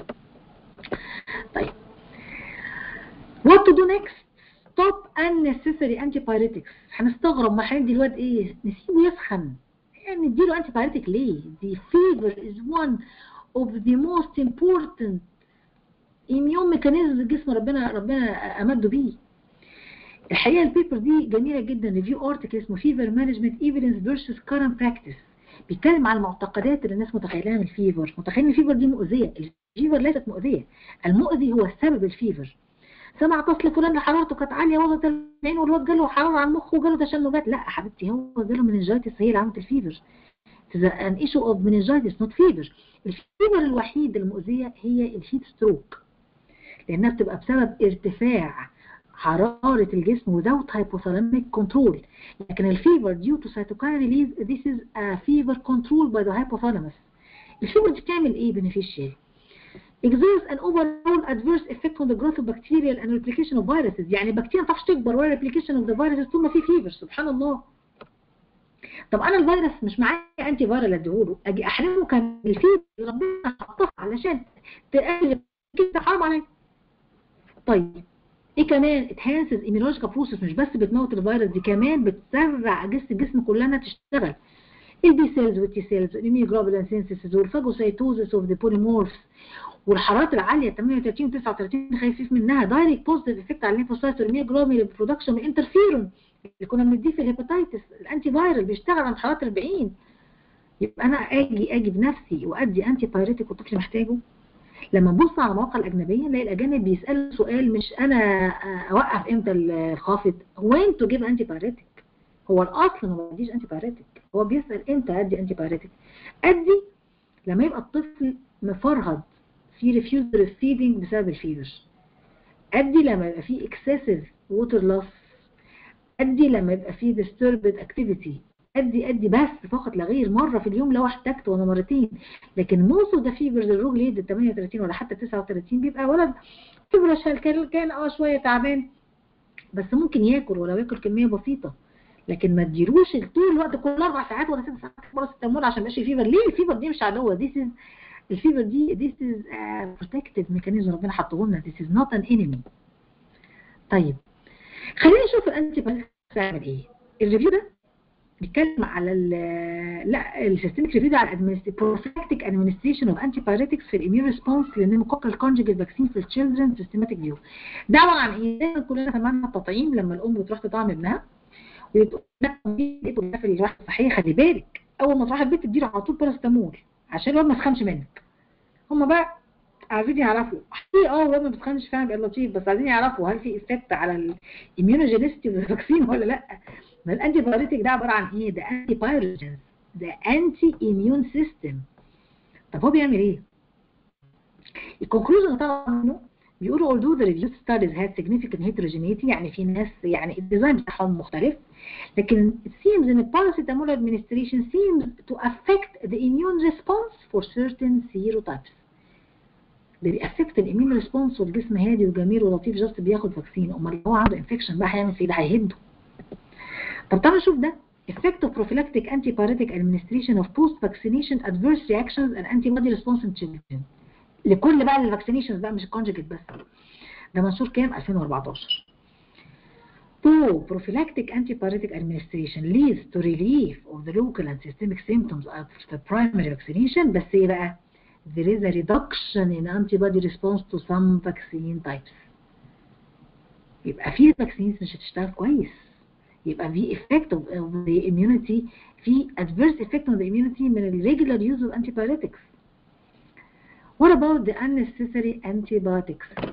طيب what to do next stop unnecessary antipyretics هنستغرب ما هندي الواد ايه نسيبه يسخن يعني نديله antipyretic ليه the fever is one of the most important immune mechanisms الجسم ربنا ربنا امده بيه الحقيقه البيبر دي جميله جدا ريفيو ارتكل اسمه فيفر مانجمنت ايفيدنس فيرسس كارنت براكتس بيتكلم عن المعتقدات اللي الناس متخيلها من الفيفر متخيلين الفيفر دي مؤذيه الفيفر ليست مؤذيه المؤذي هو سبب الفيفر سمع اصل فلان حرارته كانت عاليه وصلت 40 والواد جاله حراره على المخ وجاله تشنجات لا حبيبتي هو جاله مننجايتس هي اللي عملت الفيفر ان ايشو اوف مننجايتس نوت فيفر الفيفر الوحيد المؤذيه هي الهيت ستروك لانها بتبقى بسبب ارتفاع حرارة الجسم without hypothalamic control لكن الفيفر due to cytokine release this is a fever controlled by the hypothalamus الفيفر دي بتعمل ايه beneficial exerts an overall adverse effect on the growth of bacterial and replication of viruses يعني البكتيريا ما تعرفش تكبر ولا replication of the viruses طول ما في فيفر سبحان الله طب انا الفيروس مش معايا انتي فايرال اديهوله اجي احرمه كان الفيفر ربنا حطها علشان تقلل كده حرام عليا طيب ايه كمان اتهانسز ايميولوجيكال بروسيس مش بس بتموت الفيروس دي كمان بتسرع جسم الجسم كلها انها تشتغل البي سيلز والتي سيلز والاميوجلوبولين سينثيسيس والفاجوسايتوزس اوف ذا بوليمورفز والحرارات العاليه 38 و 39 خايفين منها دايركت بوزيتيف افكت على الليمفوسايت والاميوجلوبولين برودكشن والانترفيرون اللي كنا بنديه في الهيباتيتس الانتي فايرال بيشتغل عند حرارات 40 يبقى انا اجي اجي بنفسي وادي انتي بايريتيك والطفل محتاجه لما نبص على المواقع الاجنبيه نلاقي الاجانب بيسالوا سؤال مش انا اوقف امتى الخافض وين تو جيف انتي بايريتيك هو الاصل ما بديش انتي بايريتيك هو بيسال امتى ادي انتي بايريتيك ادي لما يبقى الطفل مفرهد في ريفيوزر فيدنج بسبب الفيفر ادي لما يبقى في اكسسيف ووتر لوس ادي لما يبقى في disturbed activity ادي ادي بس فقط لا غير مره في اليوم لو احتجت ولا مرتين لكن موسو ده فيبرز الروج ليد 38 ولا حتى 39 بيبقى ولد فيبر كان كان اه شويه تعبان بس ممكن ياكل ولو ياكل كميه بسيطه لكن ما تديروش طول الوقت كل اربع ساعات ولا ست ساعات باراسيتامول عشان ماشي فيبر ليه الفيبر دي مش عدوه ذيس از الفيبر دي ذيس از بروتكتيف ميكانيزم ربنا حطه لنا ذيس از نوت ان انمي طيب خلينا نشوف الانتي بايوتكس بتعمل ايه الريفيو ده بيتكلم على ال لا السيستميك ريفيو ده على بروفلاكتيك ادمنستريشن اوف انتي بايريتكس في الاميون ريسبونس للنيموكوكال كونجيجال فاكسين في التشيلدرن سيستماتيك فيو ده عباره عن ايه؟ دايما كلنا سمعنا التطعيم لما الام بتروح تطعم ابنها ويبقوا في الواحد صحيه خلي بالك اول ما تروح البيت تديله على طول باراستامول عشان الواد ما يسخنش منك هم بقى عايزين يعرفوا في اه الواد ما بيسخنش فعلا بيبقى لطيف بس عايزين يعرفوا هل في افكت على الاميونوجينيستي والفاكسين ولا لا ما الانتي بايوتيك ده عباره عن ايه ده انتي بايروجينز ده انتي اميون سيستم طب هو بيعمل ايه الكونكلوجن طبعا منه بيقولوا although the review studies had significant heterogeneity يعني في ناس يعني الديزاين بتاعهم مختلف لكن it seems ان paracetamol administration seems to affect the immune response for certain serotypes ده بيأفكت الاميون ريسبونس والجسم هادي وجميل ولطيف جاست بياخد فاكسين امال لو هو عنده انفكشن بقى هيعمل فيه ده هيهده طب تعالوا نشوف ده effect of prophylactic antipyretic administration of post vaccination adverse reactions and antibody response in children لكل بقى الفاكسينيشنز بقى مش الكونجكت بس ده منشور كام 2014 Though prophylactic antipyretic administration leads to relief of the local and systemic symptoms of the primary vaccination بس ايه بقى there is a reduction in antibody response to some vaccine types يبقى في vaccines مش هتشتغل كويس يبقى في effect of, of the immunity في adverse effect on the immunity من ال regular use of antibiotics What about the unnecessary antibiotics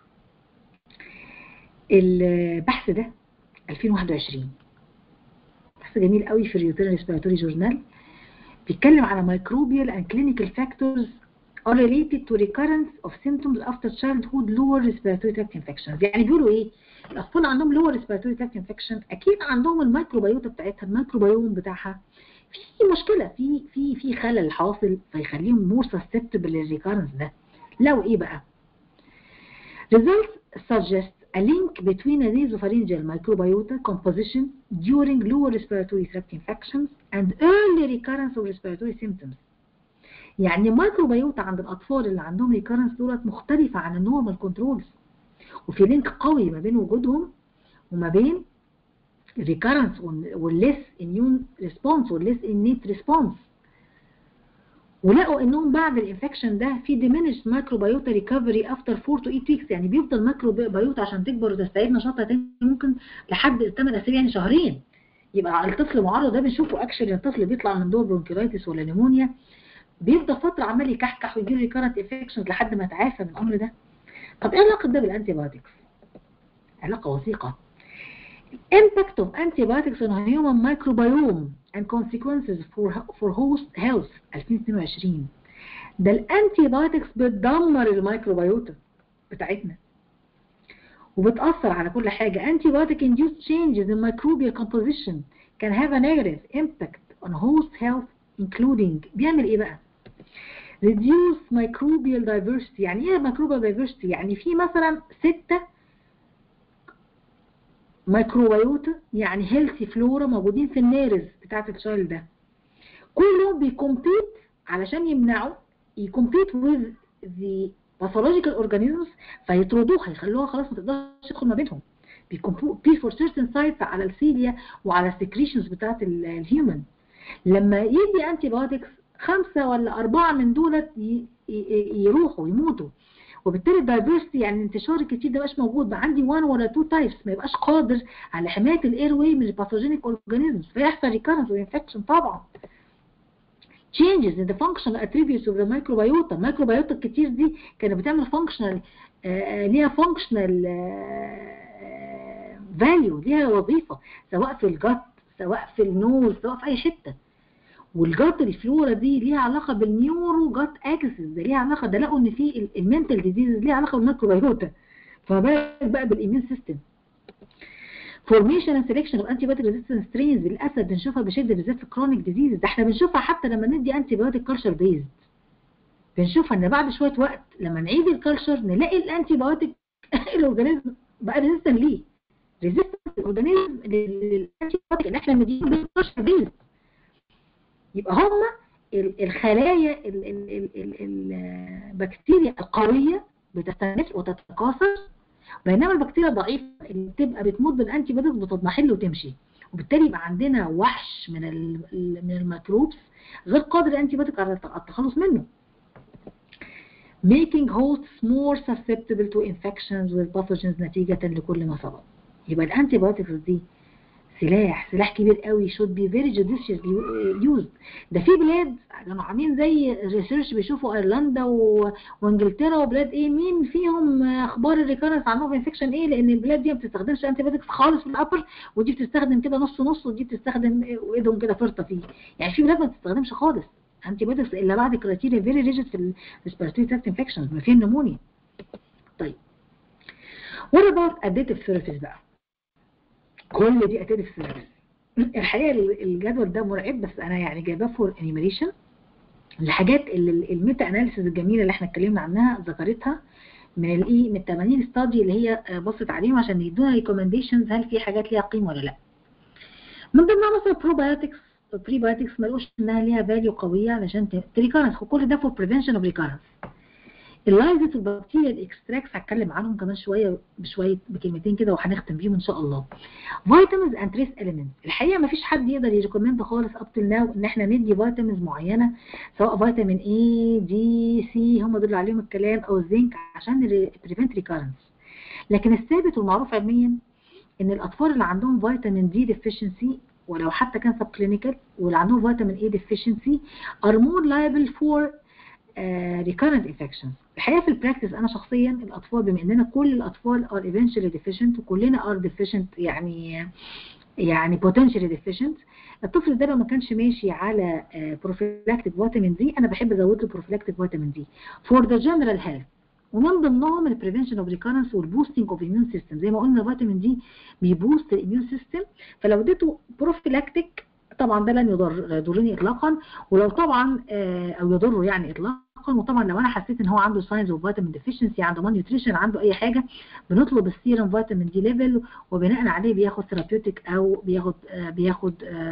البحث ده 2021 بحث جميل قوي في اليوترين ريسبيراتوري جورنال بيتكلم على microbial and clinical factors are related to recurrence of symptoms after childhood lower respiratory tract infections يعني بيقولوا ايه الاطفال اللي عندهم lower respiratory tract infection اكيد عندهم الميكروبيوتا بتاعتها الميكروبيوم بتاعها في مشكله في في في خلل حاصل فيخليهم more susceptible للريكارنس ده لو ايه بقى results suggest a link between a nasopharyngeal microbiota composition during lower respiratory tract infections and early recurrence of respiratory symptoms يعني الميكروبيوتا عند الاطفال اللي عندهم ريكارنس دولت مختلفه عن النورمال كنترولز وفي لينك قوي ما بين وجودهم وما بين الريكارنس والليس اميون ريسبونس والليس انيت ريسبونس ولقوا انهم بعد الانفكشن ده في diminished microbiota recovery after 4 to 8 weeks يعني بيفضل مايكروبيوتا عشان تكبر وتستعيد نشاطها تاني ممكن لحد 8 اسابيع يعني شهرين يبقى الطفل معرض ده بنشوفه اكشلي الطفل بيطلع من دور برونكيرايتس ولا نيمونيا بيفضل فتره عمال يكحكح ويجيله ريكارنت انفكشنز لحد ما يتعافى من الامر ده طب ايه علاقه ده بالانتي بايوتكس علاقه وثيقه impact of antibiotics on human microbiome and consequences for, for host health 2022 ده الانتي بايوتكس بتدمر الميكروبيوتا بتاعتنا وبتأثر على كل حاجة antibiotic induced changes in microbial composition can have a negative impact on host health including بيعمل ايه بقى reduce microbial diversity يعني ايه microbial diversity يعني في مثلا ستة ميكروبيوتا يعني هيلثي فلورا موجودين في النارز بتاعت الشايل ده كلهم بيكمبيت علشان يمنعوا يكمبيت with the pathological organisms فيطردوها يخلوها خلاص ما تقدرش تدخل ما بينهم بيكمبيت for certain sites على السيليا وعلى السكريشنز بتاعت الهيومن لما يدي انتي بايوتكس خمسة ولا أربعة من دولت يروحوا يموتوا وبالتالي الدايفرستي يعني الانتشار الكتير ده مبقاش موجود بقى عندي 1 ولا 2 تايبس ما يبقاش قادر على حمايه الاير واي من الباثوجينيك اورجانيزمز فيحصل ريكارنس وانفكشن طبعا changes in the functional attributes of the microbiota الميكروبيوتا الكتير دي كانت بتعمل functional آه ليها functional آه value ليها وظيفه سواء في الجت سواء في النوز سواء في اي حته والجات الفلورا دي ليها علاقه بالنيورو جات اكسس ده ليها علاقه ده لقوا ان في المنتال ديزيز ليها علاقه بالميكروبيوتا فما بالك بقى بالاميون سيستم فورميشن اند سelection اوف انتي بايوتيك ريزيستنس سترينز للاسف بنشوفها بشده بالذات في الكرونيك ديزيز ده احنا بنشوفها حتى لما ندي انتي بايوتيك كلشر بيزد بنشوفها ان بعد شويه وقت لما نعيد الكلشر نلاقي الانتي بايوتيك الاورجانيزم بقى ريزيستنت ليه ريزيستنت الاورجانيزم للانتي بايوتيك اللي احنا مدينه بالكلشر بيزد يبقى هم الخلايا البكتيريا القوية بتستنف وتتكاثر بينما البكتيريا الضعيفة اللي بتبقى بتموت بالانتي بايوتكس بتضمحل وتمشي وبالتالي يبقى عندنا وحش من من الميكروبس غير قادر الانتي بايوتيك على التخلص منه making hosts more susceptible to infections with pathogens نتيجة لكل ما سبق يبقى الانتي بايوتكس دي سلاح سلاح كبير قوي should be very judiciously used ده في بلاد كانوا عاملين زي ريسيرش بيشوفوا ايرلندا و... وانجلترا وبلاد ايه مين فيهم اخبار الريكارنس عنهم انفكشن ايه لان البلاد دي ما بتستخدمش انتي بايوتكس خالص في الابر ودي بتستخدم كده نص نص ودي بتستخدم وايدهم كده فرطه فيه يعني في بلاد ما بتستخدمش خالص انتي بايوتكس الا بعد كرايتيريا فيري ريجيد في الريسبيراتوري تراكت انفكشنز ما فيها النمونيا طيب what about additive therapies بقى كل دي اتاري السيرفيس الحقيقه الجدول ده مرعب بس انا يعني جايباه فور انيميشن الحاجات اللي الميتا اناليسيز الجميله اللي احنا اتكلمنا عنها ذكرتها من الاي من 80 ستادي اللي هي بصت عليهم عشان يدونا ريكومنديشنز هل في حاجات ليها قيمه ولا لا من ضمنها مثلا بروبايوتكس بريبايوتكس ما لقوش انها ليها فاليو قويه علشان ريكارنس وكل ده فور بريفنشن اوف ريكارنس اللايزت البكتيريا الاكستراكس هتكلم عنهم كمان شويه بشويه بكلمتين كده وهنختم بيهم ان شاء الله فيتامينز اند تريس اليمنتس الحقيقه ما فيش حد يقدر يريكومند خالص اب تو ناو ان احنا ندي فيتامينز معينه سواء فيتامين اي دي سي هم دول اللي عليهم الكلام او الزنك عشان بريفنت ريكارنس لكن الثابت والمعروف علميا ان الاطفال اللي عندهم فيتامين دي ديفيشنسي ولو حتى كان سب كلينيكال واللي عندهم فيتامين اي ديفيشنسي ار مور لايبل فور ريكارنت انفكشنز الحقيقه في البراكتس انا شخصيا الاطفال بما اننا كل الاطفال ار ايفينشولي ديفيشنت وكلنا ار ديفيشنت يعني يعني potentially deficient الطفل ده لو ما كانش ماشي على بروفيلاكتيك فيتامين دي انا بحب ازود له بروفيلاكتيك فيتامين دي فور ذا جنرال هيلث ومن ضمنهم البريفنشن اوف ريكارنس والبوستنج اوف اميون سيستم زي ما قلنا فيتامين دي بيبوست الاميون سيستم فلو اديته بروفيلاكتيك طبعا ده لن يضر يضرني اطلاقا ولو طبعا او يضره يعني اطلاقا وطبعا لو انا حسيت ان هو عنده ساينز اوف فيتامين ديفيشنسي عنده مال نيوتريشن عنده اي حاجه بنطلب السيرم فيتامين دي ليفل وبناء عليه بياخد ثيرابيوتيك او بياخد بياخد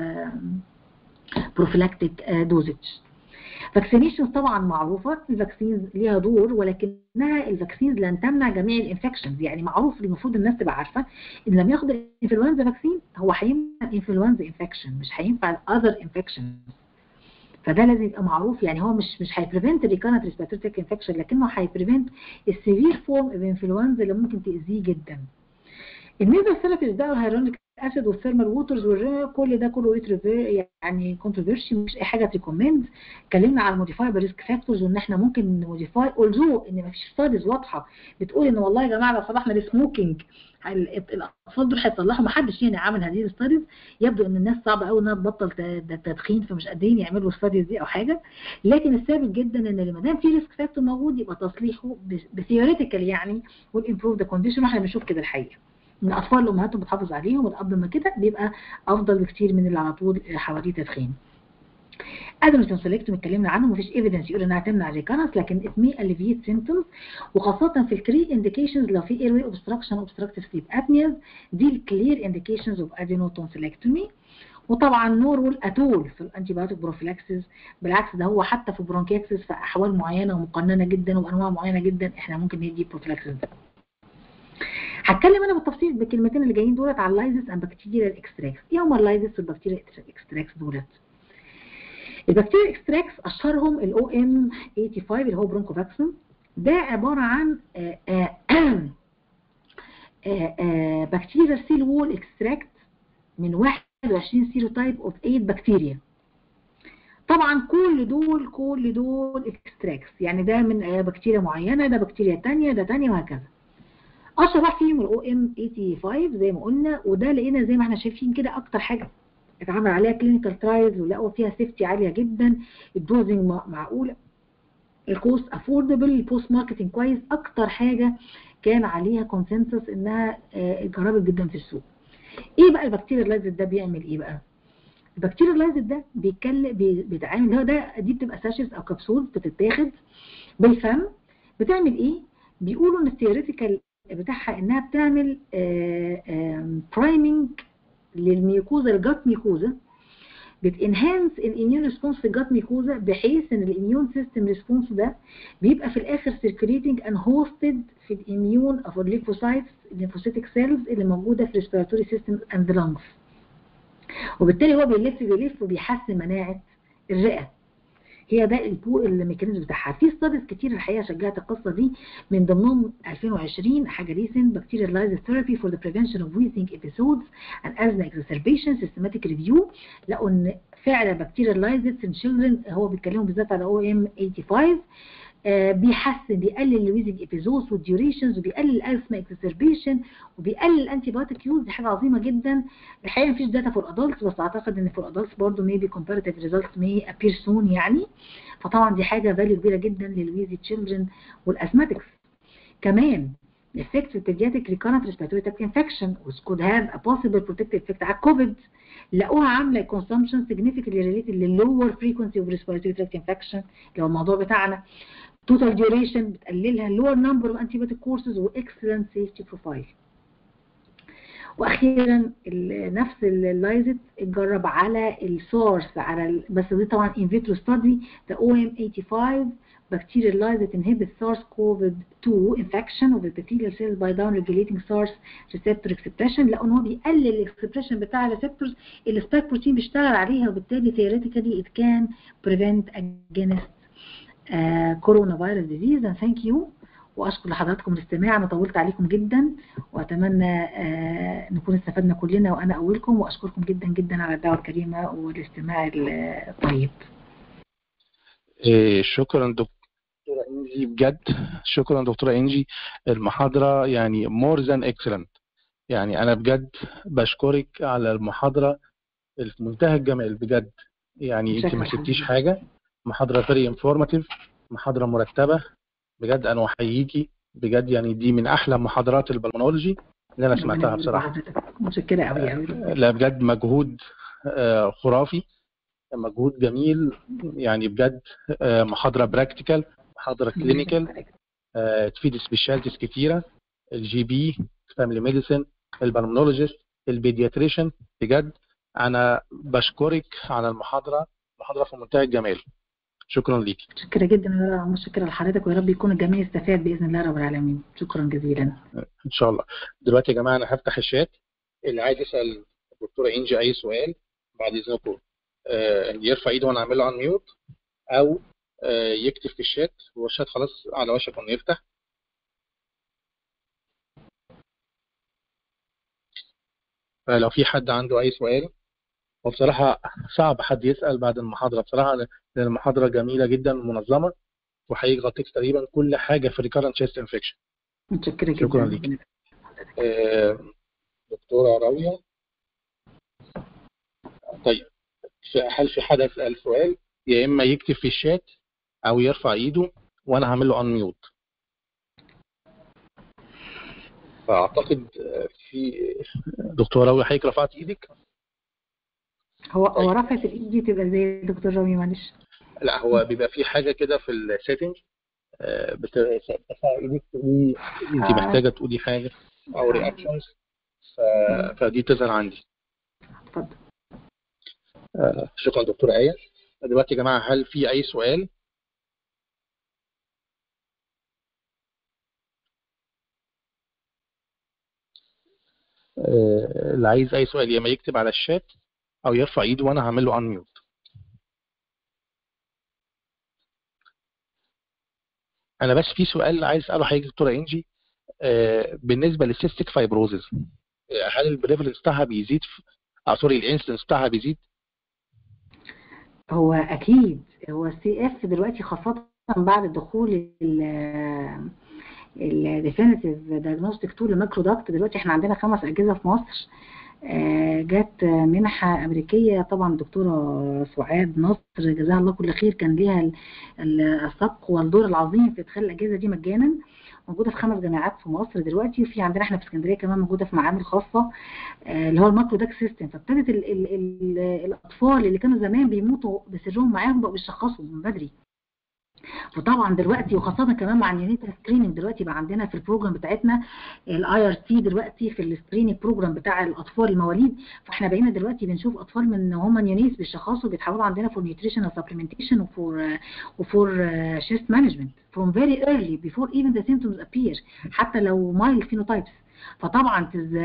بروفيلاكتيك دوزج فاكسينيشنز طبعا معروفه الفاكسينز ليها دور ولكنها الفاكسينز لن تمنع جميع الانفكشنز يعني معروف المفروض الناس تبقى عارفه ان لما ياخد الانفلونزا فاكسين هو هيمنع الانفلونزا انفكشن مش هينفع الاذر انفكشنز فده لازم يبقى معروف يعني هو مش مش هيبريفنت ريكارنت ريسبيرتوري انفكشن لكنه هيبريفنت السيفير فورم اوف انفلونزا اللي ممكن تاذيه جدا النيزل ثيرابيز ده الهيرونيك اسيد والثيرمال ووترز والرينر كل ده كله يعني كونتروفيرشي مش اي حاجه تريكومند اتكلمنا على الموديفايبل ريسك فاكتورز وان احنا ممكن نموديفاي اولزو ان ما فيش ستاديز واضحه بتقول ان والله يا جماعه لو سمحنا السموكينج الاطفال دول هيتصلحوا ما حدش يعني عمل هذه الستاديز يبدو ان الناس صعبه قوي انها تبطل تدخين فمش قادرين يعملوا الستاديز دي او حاجه لكن الثابت جدا ان ما دام في ريسك فاكتور موجود يبقى تصليحه بثيوريتيكال يعني والامبروف ذا كونديشن واحنا بنشوف كده الحقيقه من الاطفال اللي امهاتهم بتحافظ عليهم والاب ما كده بيبقى افضل بكتير من اللي على طول حواليه تدخين ادم تونسيلكتوم اتكلمنا عنه مفيش ايفيدنس يقول انها تمنع الريكارنس لكن ات مي اليفيت سيمبتومز وخاصه في الكلير انديكيشنز لو في اير واي اوبستراكشن اوبستراكتيف سليب ابنياز دي الكلير انديكيشنز اوف ادينو تونسيلكتومي وطبعا نو رول اتول في الانتي بايوتيك بروفيلاكسيس بالعكس ده هو حتى في برونكيكسيس في احوال معينه ومقننه جدا وانواع معينه جدا احنا ممكن ندي بروفيلاكسيس ده هتكلم انا بالتفصيل بالكلمتين اللي جايين دولت على اللايزس اند بكتيريال اكستراكس ايه هما اللايزس والبكتيريال اكستراكس دولت البكتيريال اكستراكس اشهرهم الاو ام 85 اللي هو برونكوفاكسين ده عباره عن بكتيريال سيل وول اكستراكت من 21 سيروتايب اوف 8 بكتيريا طبعا كل دول كل دول اكستراكس يعني ده من بكتيريا معينه ده بكتيريا ثانيه ده ثانيه وهكذا اشهر واحد فيهم الاو ام 85 زي ما قلنا وده لقينا زي ما احنا شايفين كده اكتر حاجه اتعمل عليها كلينيكال ترايلز ولقوا فيها سيفتي عاليه جدا الدوزنج معقوله الكوست افوردبل البوست ماركتنج كويس اكتر حاجه كان عليها كونسنسس انها اتجربت جدا في السوق ايه بقى البكتيريا لايزد ده بيعمل ايه بقى البكتيريا لايزد ده بيتكلم بيتعامل هو ده دي بتبقى ساشيز او كبسول بتتاخد بالفم بتعمل ايه بيقولوا ان الثيوريتيكال بتاعها انها بتعمل برايمنج للميوكوزا الجات ميكوزا بتنهانس الاميون ريسبونس في الجات ميكوزا بحيث ان الاميون سيستم ريسبونس ده بيبقى في الاخر سيركوليتنج ان هوستد في الاميون اوف الليفوسايتس الليمفوسيتك سيلز اللي موجوده في الريسبيراتوري سيستم اند لانجز وبالتالي هو بيلف بيلف وبيحسن مناعه الرئه هي ده البو الميكانيزم بتاعها في ستاديز كتير الحقيقه شجعت القصه دي من ضمنهم 2020 حاجه ريسنت بكتيريا لايز ثيرابي فور ذا بريفنشن اوف ويزنج ايبيسودز اند ازما اكزربيشن سيستماتيك ريفيو لقوا ان فعلا بكتيريا لايزتس ان تشيلدرن هو بيتكلموا بالذات على او ام 85 آه بيحسن بيقلل الويزنج ايبيزودز والديوريشنز وبيقلل الازما اكزربيشن وبيقلل الانتي بايوتيك يوز دي حاجه عظيمه جدا الحقيقه مفيش داتا فور ادلتس بس اعتقد ان فور ادلتس برضه ميبي كومباريتيف ريزلتس مي ابير سون يعني فطبعا دي حاجه فاليو كبيره جدا للويزي تشيلدرن والازماتكس كمان effect في pediatric recurrent respiratory tract infection which could have a possible protective effect على الكوفيد لقوها عامله consumption significantly related للlower frequency of respiratory tract infection اللي هو الموضوع بتاعنا total duration بتقللها lower number of antibiotic courses و excellent safety profile واخيرا نفس اللايزت اتجرب على السورس على ال... بس دي طبعا ان فيترو ستادي ده او ام 85 bacterial lysis inhibits SARS-CoV-2 infection of epithelial cells by down regulating SARS receptor expression لقوا ان هو بيقلل الاكسبريشن بتاع الريسبتورز اللي السبايك بروتين بيشتغل عليها وبالتالي theoretically it can prevent against uh, coronavirus disease and thank you واشكر لحضراتكم الاستماع انا طولت عليكم جدا واتمنى آه نكون استفدنا كلنا وانا اولكم واشكركم جدا جدا على الدعوه الكريمه والاستماع الطيب إيه شكرا دكتوره انجي بجد شكرا دكتوره انجي المحاضره يعني مور ذان اكسلنت يعني انا بجد بشكرك على المحاضره في منتهى الجمال بجد يعني انت ما شكراً سبتيش حبيبي. حاجه محاضره فيري انفورماتيف محاضره مرتبه بجد انا احييكي بجد يعني دي من احلى محاضرات البلمونولوجي اللي انا سمعتها ربنا بصراحه يبارك حضرتك. متشكرة قوي قوي لا بجد مجهود آه، خرافي مجهود جميل يعني بجد آه، محاضره براكتيكال محاضره كلينيكال آه، تفيد سبيشاليتيز كتيره الجي بي فاميلي ميديسن البلمونولوجيست البيدياتريشن بجد انا بشكرك على المحاضره محاضره في منتهى الجمال شكرا ليكي متشكرة جدا يا رب متشكرة لحضرتك ويا رب يكون الجميع استفاد بإذن الله رب العالمين شكرا جزيلا ان شاء الله دلوقتي يا جماعه انا هفتح الشات اللي عايز يسال الدكتوره انجي اي سؤال بعد اذنكم آه، يرفع ايده وانا اعمل له ان ميوت او آه، يكتب في الشات هو الشات خلاص على وشك انه يفتح فلو في حد عنده اي سؤال وبصراحه صعب حد يسال بعد المحاضره بصراحه لان المحاضره جميله جدا ومنظمه وهيغطي تقريبا كل حاجه في ريكارنت شيست انفكشن متشكرة جدا شكراً ليك. دكتوره راويه طيب في- هل في حد يسال سؤال يا اما يكتب في الشات او يرفع ايده وانا هعمل له ان ميوت فاعتقد آه، في دكتوره راويه حضرتك رفعت ايدك هو هو رفعة الإيد دي تبقى زي دكتور رامي معلش لا هو بيبقى في حاجه كده في السيتنج بترفع ايدك تقولي انت آه. محتاجه تقولي حاجه او رياكشنز فدي تظهر عندي اتفضل آه، شكرا دكتوره ايه دلوقتي يا جماعه هل في اي سؤال آه، اللي عايز اي سؤال يا اما يكتب على الشات او يرفع ايده وانا هعمل له ان ميوت انا بس في سؤال عايز اساله حضرتك دكتوره انجي آه، بالنسبه للسيستيك فايبروزز آه، هل البريفلنس بتاعها بيزيد في- اه سوري الانسلنس بتاعها بيزيد هو اكيد هو السي اف دلوقتي خاصه بعد دخول الديفينيتيف دايجنوستيك تول المايكرو داكت دلوقتي احنا عندنا خمس اجهزه في مصر آه، جت منحه امريكيه طبعا الدكتوره سعاد نصر جزاها الله كل خير كان ليها ال- ال- السبق والدور العظيم في ادخال الاجهزه دي مجانا موجوده في خمس جامعات في مصر دلوقتي وفي عندنا احنا في اسكندريه كمان موجوده في معامل خاصه آه، اللي هو المايكرو داك سيستم فابتدت ال ال ال الاطفال اللي كانوا زمان بيموتوا بسرهم معاهم بقوا بيشخصوا من بدري وطبعا دلوقتي وخاصه كمان مع النيونيتال سكريننج دلوقتي بقى عندنا في البروجرام بتاعتنا الاي ار سي دلوقتي في السكريننج بروجرام بتاع الاطفال المواليد فاحنا بقينا دلوقتي بنشوف اطفال من هم نيونيس بيشخصوا بيتحولوا عندنا فور نيوتريشنال سبلمنتيشن وفور وفور شيست مانجمنت from very early before even the symptoms appear حتى لو mild phenotypes فطبعا تز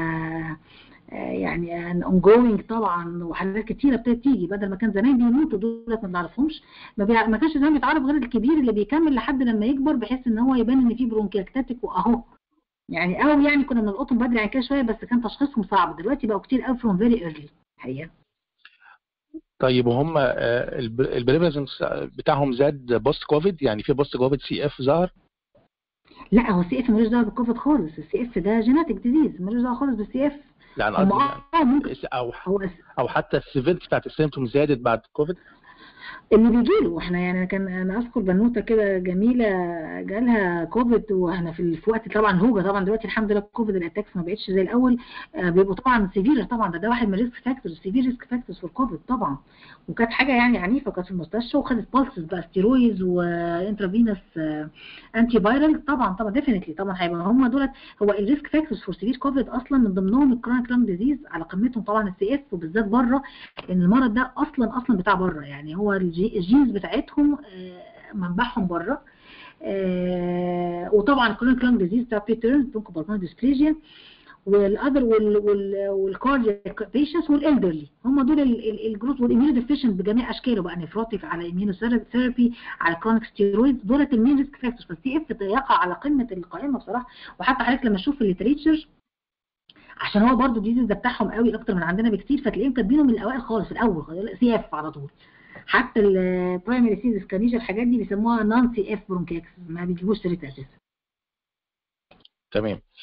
يعني ان ongoing طبعا وحالات كتيره ابتدت تيجي بدل ما كان زمان بيموتوا دول ما بنعرفهمش ما, بيع... ما كانش زمان بيتعرف غير الكبير اللي بيكمل لحد لما يكبر بحيث ان هو يبان ان فيه برونكيكتاتيك واهو يعني او يعني كنا بنلقطهم بدري عن كده شويه بس كان تشخيصهم صعب دلوقتي بقوا كتير قوي from very early الحقيقه طيب وهم البريفلنس بتاعهم زاد بوست كوفيد يعني في بوست كوفيد سي اف ظهر لا هو السي اف ملوش دعوه بالكوفيد خالص السي اف ده جيناتيك ديزيز ملوش دعوه خالص بالسي اف لا انا هم قصدي اه ممكن يعني او هو او حتى السيفيرتي بتاعت السيمتوم زادت بعد كوفيد اللي بيجي له احنا يعني كان انا اذكر بنوته كده جميله جالها كوفيد واحنا في في وقت طبعا هوجه طبعا دلوقتي الحمد لله كوفيد الاتاكس ما بقتش زي الاول آه، بيبقوا طبعا سيفير طبعا ده, ده واحد من الريسك فاكتورز سيفير ريسك فاكتورز في الكوفيد طبعا وكانت حاجه يعني عنيفه كانت في المستشفى وخدت بالسز بقى ستيرويدز وانترافينوس انتي فايرال طبعا طبعا ديفينتلي طبعا هيبقى هم دولت هو الريسك فاكتورز فور سيفير كوفيد اصلا من ضمنهم الكرونيك لانج ديزيز على قمتهم طبعا السي اف وبالذات بره لان المرض ده اصلا اصلا بتاع بره يعني هو الجي- الجينز بتاعتهم آه، منبعهم بره آه، وطبعا الكرونيك لانج ديزيز بتاع بيترن بونكو ديسبليجيا والاذر والكاردياك بيشنتس والالدرلي هم دول الجروث والاميونو ديفيشنت بجميع اشكاله بقى نفروتيك على اميونو ثيرابي على كرونيك ستيرويدز دولت المين ريسك فاكتورز فالسي اف يقع على قمه القائمه بصراحه وحتى حضرتك لما تشوف الليتريتشر عشان هو برضو الديزيز ده بتاعهم قوي اكتر من عندنا بكتير فتلاقيهم كاتبينه من الاوائل خالص في الاول سي اف على طول حتى البرايمري سيز سكانيشا الحاجات دي بيسموها نون سي اف برونكيكس ما بيجيبوش سيرتها اساسا تمام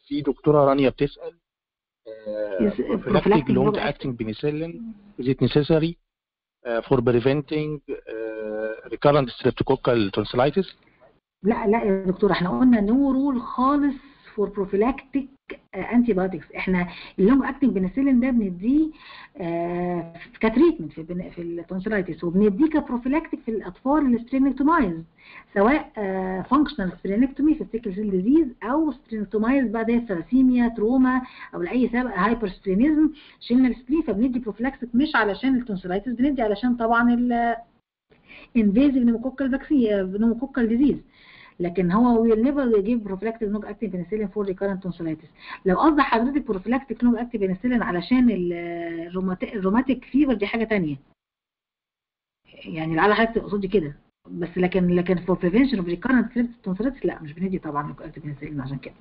في دكتوره رانيا بتسال Is prophylactic prophylactic long long acting penicillin is it necessary uh, for preventing uh, recurrent streptococcal tonsillitis لا لا يا دكتور احنا قلنا نو رول خالص فور بروفيلاكتيك انتي بايوتكس احنا اللونج اكتنج بنسلين ده بنديه آه، كتريتمنت في بن- في التونسيلايتس وبنديه كبروفيلاكتيك في الاطفال السبرينكتومايز سواء فانكشنال سبرينكتومي في السيكل سيل ديزيز او سبرينكتومايز بعد ثلاسيميا تروما او لاي سبب هايبر سبرينيزم شلنا السبرين فبندي بروفيلاكتيك مش علشان التونسيلايتس بندي علشان طبعا ال invasive pneumococcal vaccine pneumococcal disease لكن هو will never give prophylactic long acting penicillin for recurrent tonsillitis لو قصد حضرتك prophylactic long acting penicillin علشان الروماتيك فيفر دي حاجه تانية يعني لعل حضرتك تقصدي كده بس لكن لكن for prevention of recurrent tonsillitis لا مش بندي طبعا long acting penicillin عشان كده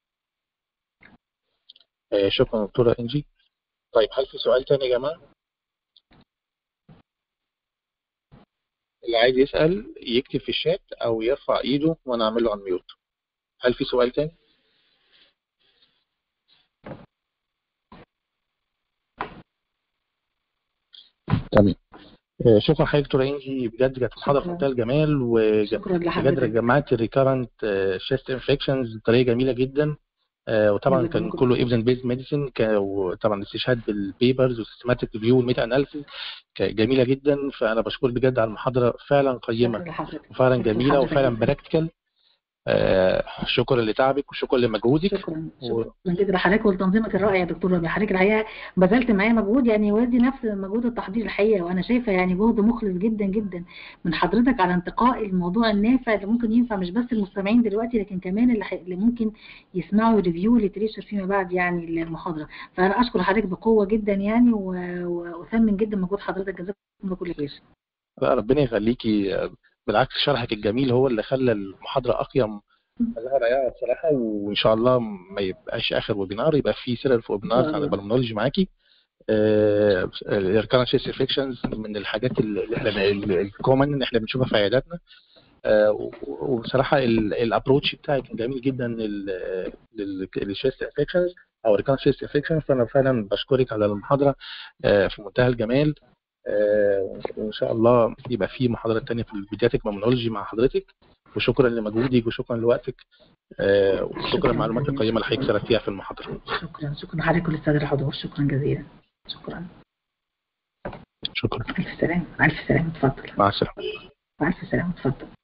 آه، شكرا دكتوره انجي طيب هل في سؤال تاني يا جماعه اللي عايز يسال يكتب في الشات او يرفع ايده وانا اعمل له على ميوت هل في سؤال تاني تمام آه، شكرا حضرتك دكتوره انجي بجد كانت محاضره في شكراً. منتهى الجمال وبجد شكرا لحضرتك جمعت الريكارنت شيست انفكشنز بطريقه جميله جدا آه، وطبعا جزاك كان الله كله ايفيدنس بيز ميديسن وطبعا الاستشهاد بالبيبرز والسيستماتيك ريفيو والميتا اناليسيس جميله جدا فانا بشكرك بجد على المحاضره فعلا قيمه شكرا لحضرتك وفعلا شكرا جميله لحضرتك وفعلا جداً. براكتيكال شكرا لتعبك وشكرا لمجهودك شكرا و- شكرا جدا لحضرتك ولتنظيمك الرائع يا دكتور ربيع حضرتك الحقيقه بذلت معايا مجهود يعني يوازي نفس مجهود التحضير الحقيقه وانا شايفه يعني جهد مخلص جدا جدا من حضرتك على انتقاء الموضوع النافع اللي ممكن ينفع مش بس المستمعين دلوقتي لكن كمان اللي, حي... اللي ممكن يسمعوا ريفيو لتريشر فيما بعد يعني المحاضره فانا اشكر حضرتك بقوه جدا يعني و... و- واثمن جدا مجهود حضرتك جزاكم الله كل خير لا ربنا يخليكي آه، بالعكس شرحك الجميل هو اللي خلى المحاضره اقيم خلاها رائعه بصراحه وان شاء الله ما يبقاش اخر ويبينار يبقى في سيريال في ويبينارز عن الله. البلمونولوجي معاكي الريكارنت شيست انفكشنز من الحاجات اللي احنا الكومن ان احنا بنشوفها في عياداتنا آه، و- وبصراحه الابروتش بتاعي كان جميل جدا للشيست انفكشنز او ريكارنت شيست انفكشن فانا فعلا بشكرك على المحاضره آه، في منتهى الجمال آه، وان شاء الله يبقى في محاضرات تانية في البيدياتيك مامونولوجي مع حضرتك وشكرا لمجهودك وشكرا لوقتك آه، وشكرا شكراً للمعلومات جزيلاً. القيمه اللي حضرتك شاركتيها في المحاضره شكرا شكرا لحضرتك وللساده الحضور شكرا جزيلا شكرا شكرا الف سلامه الف سلامه اتفضل مع السلامه مع الف سلامه اتفضل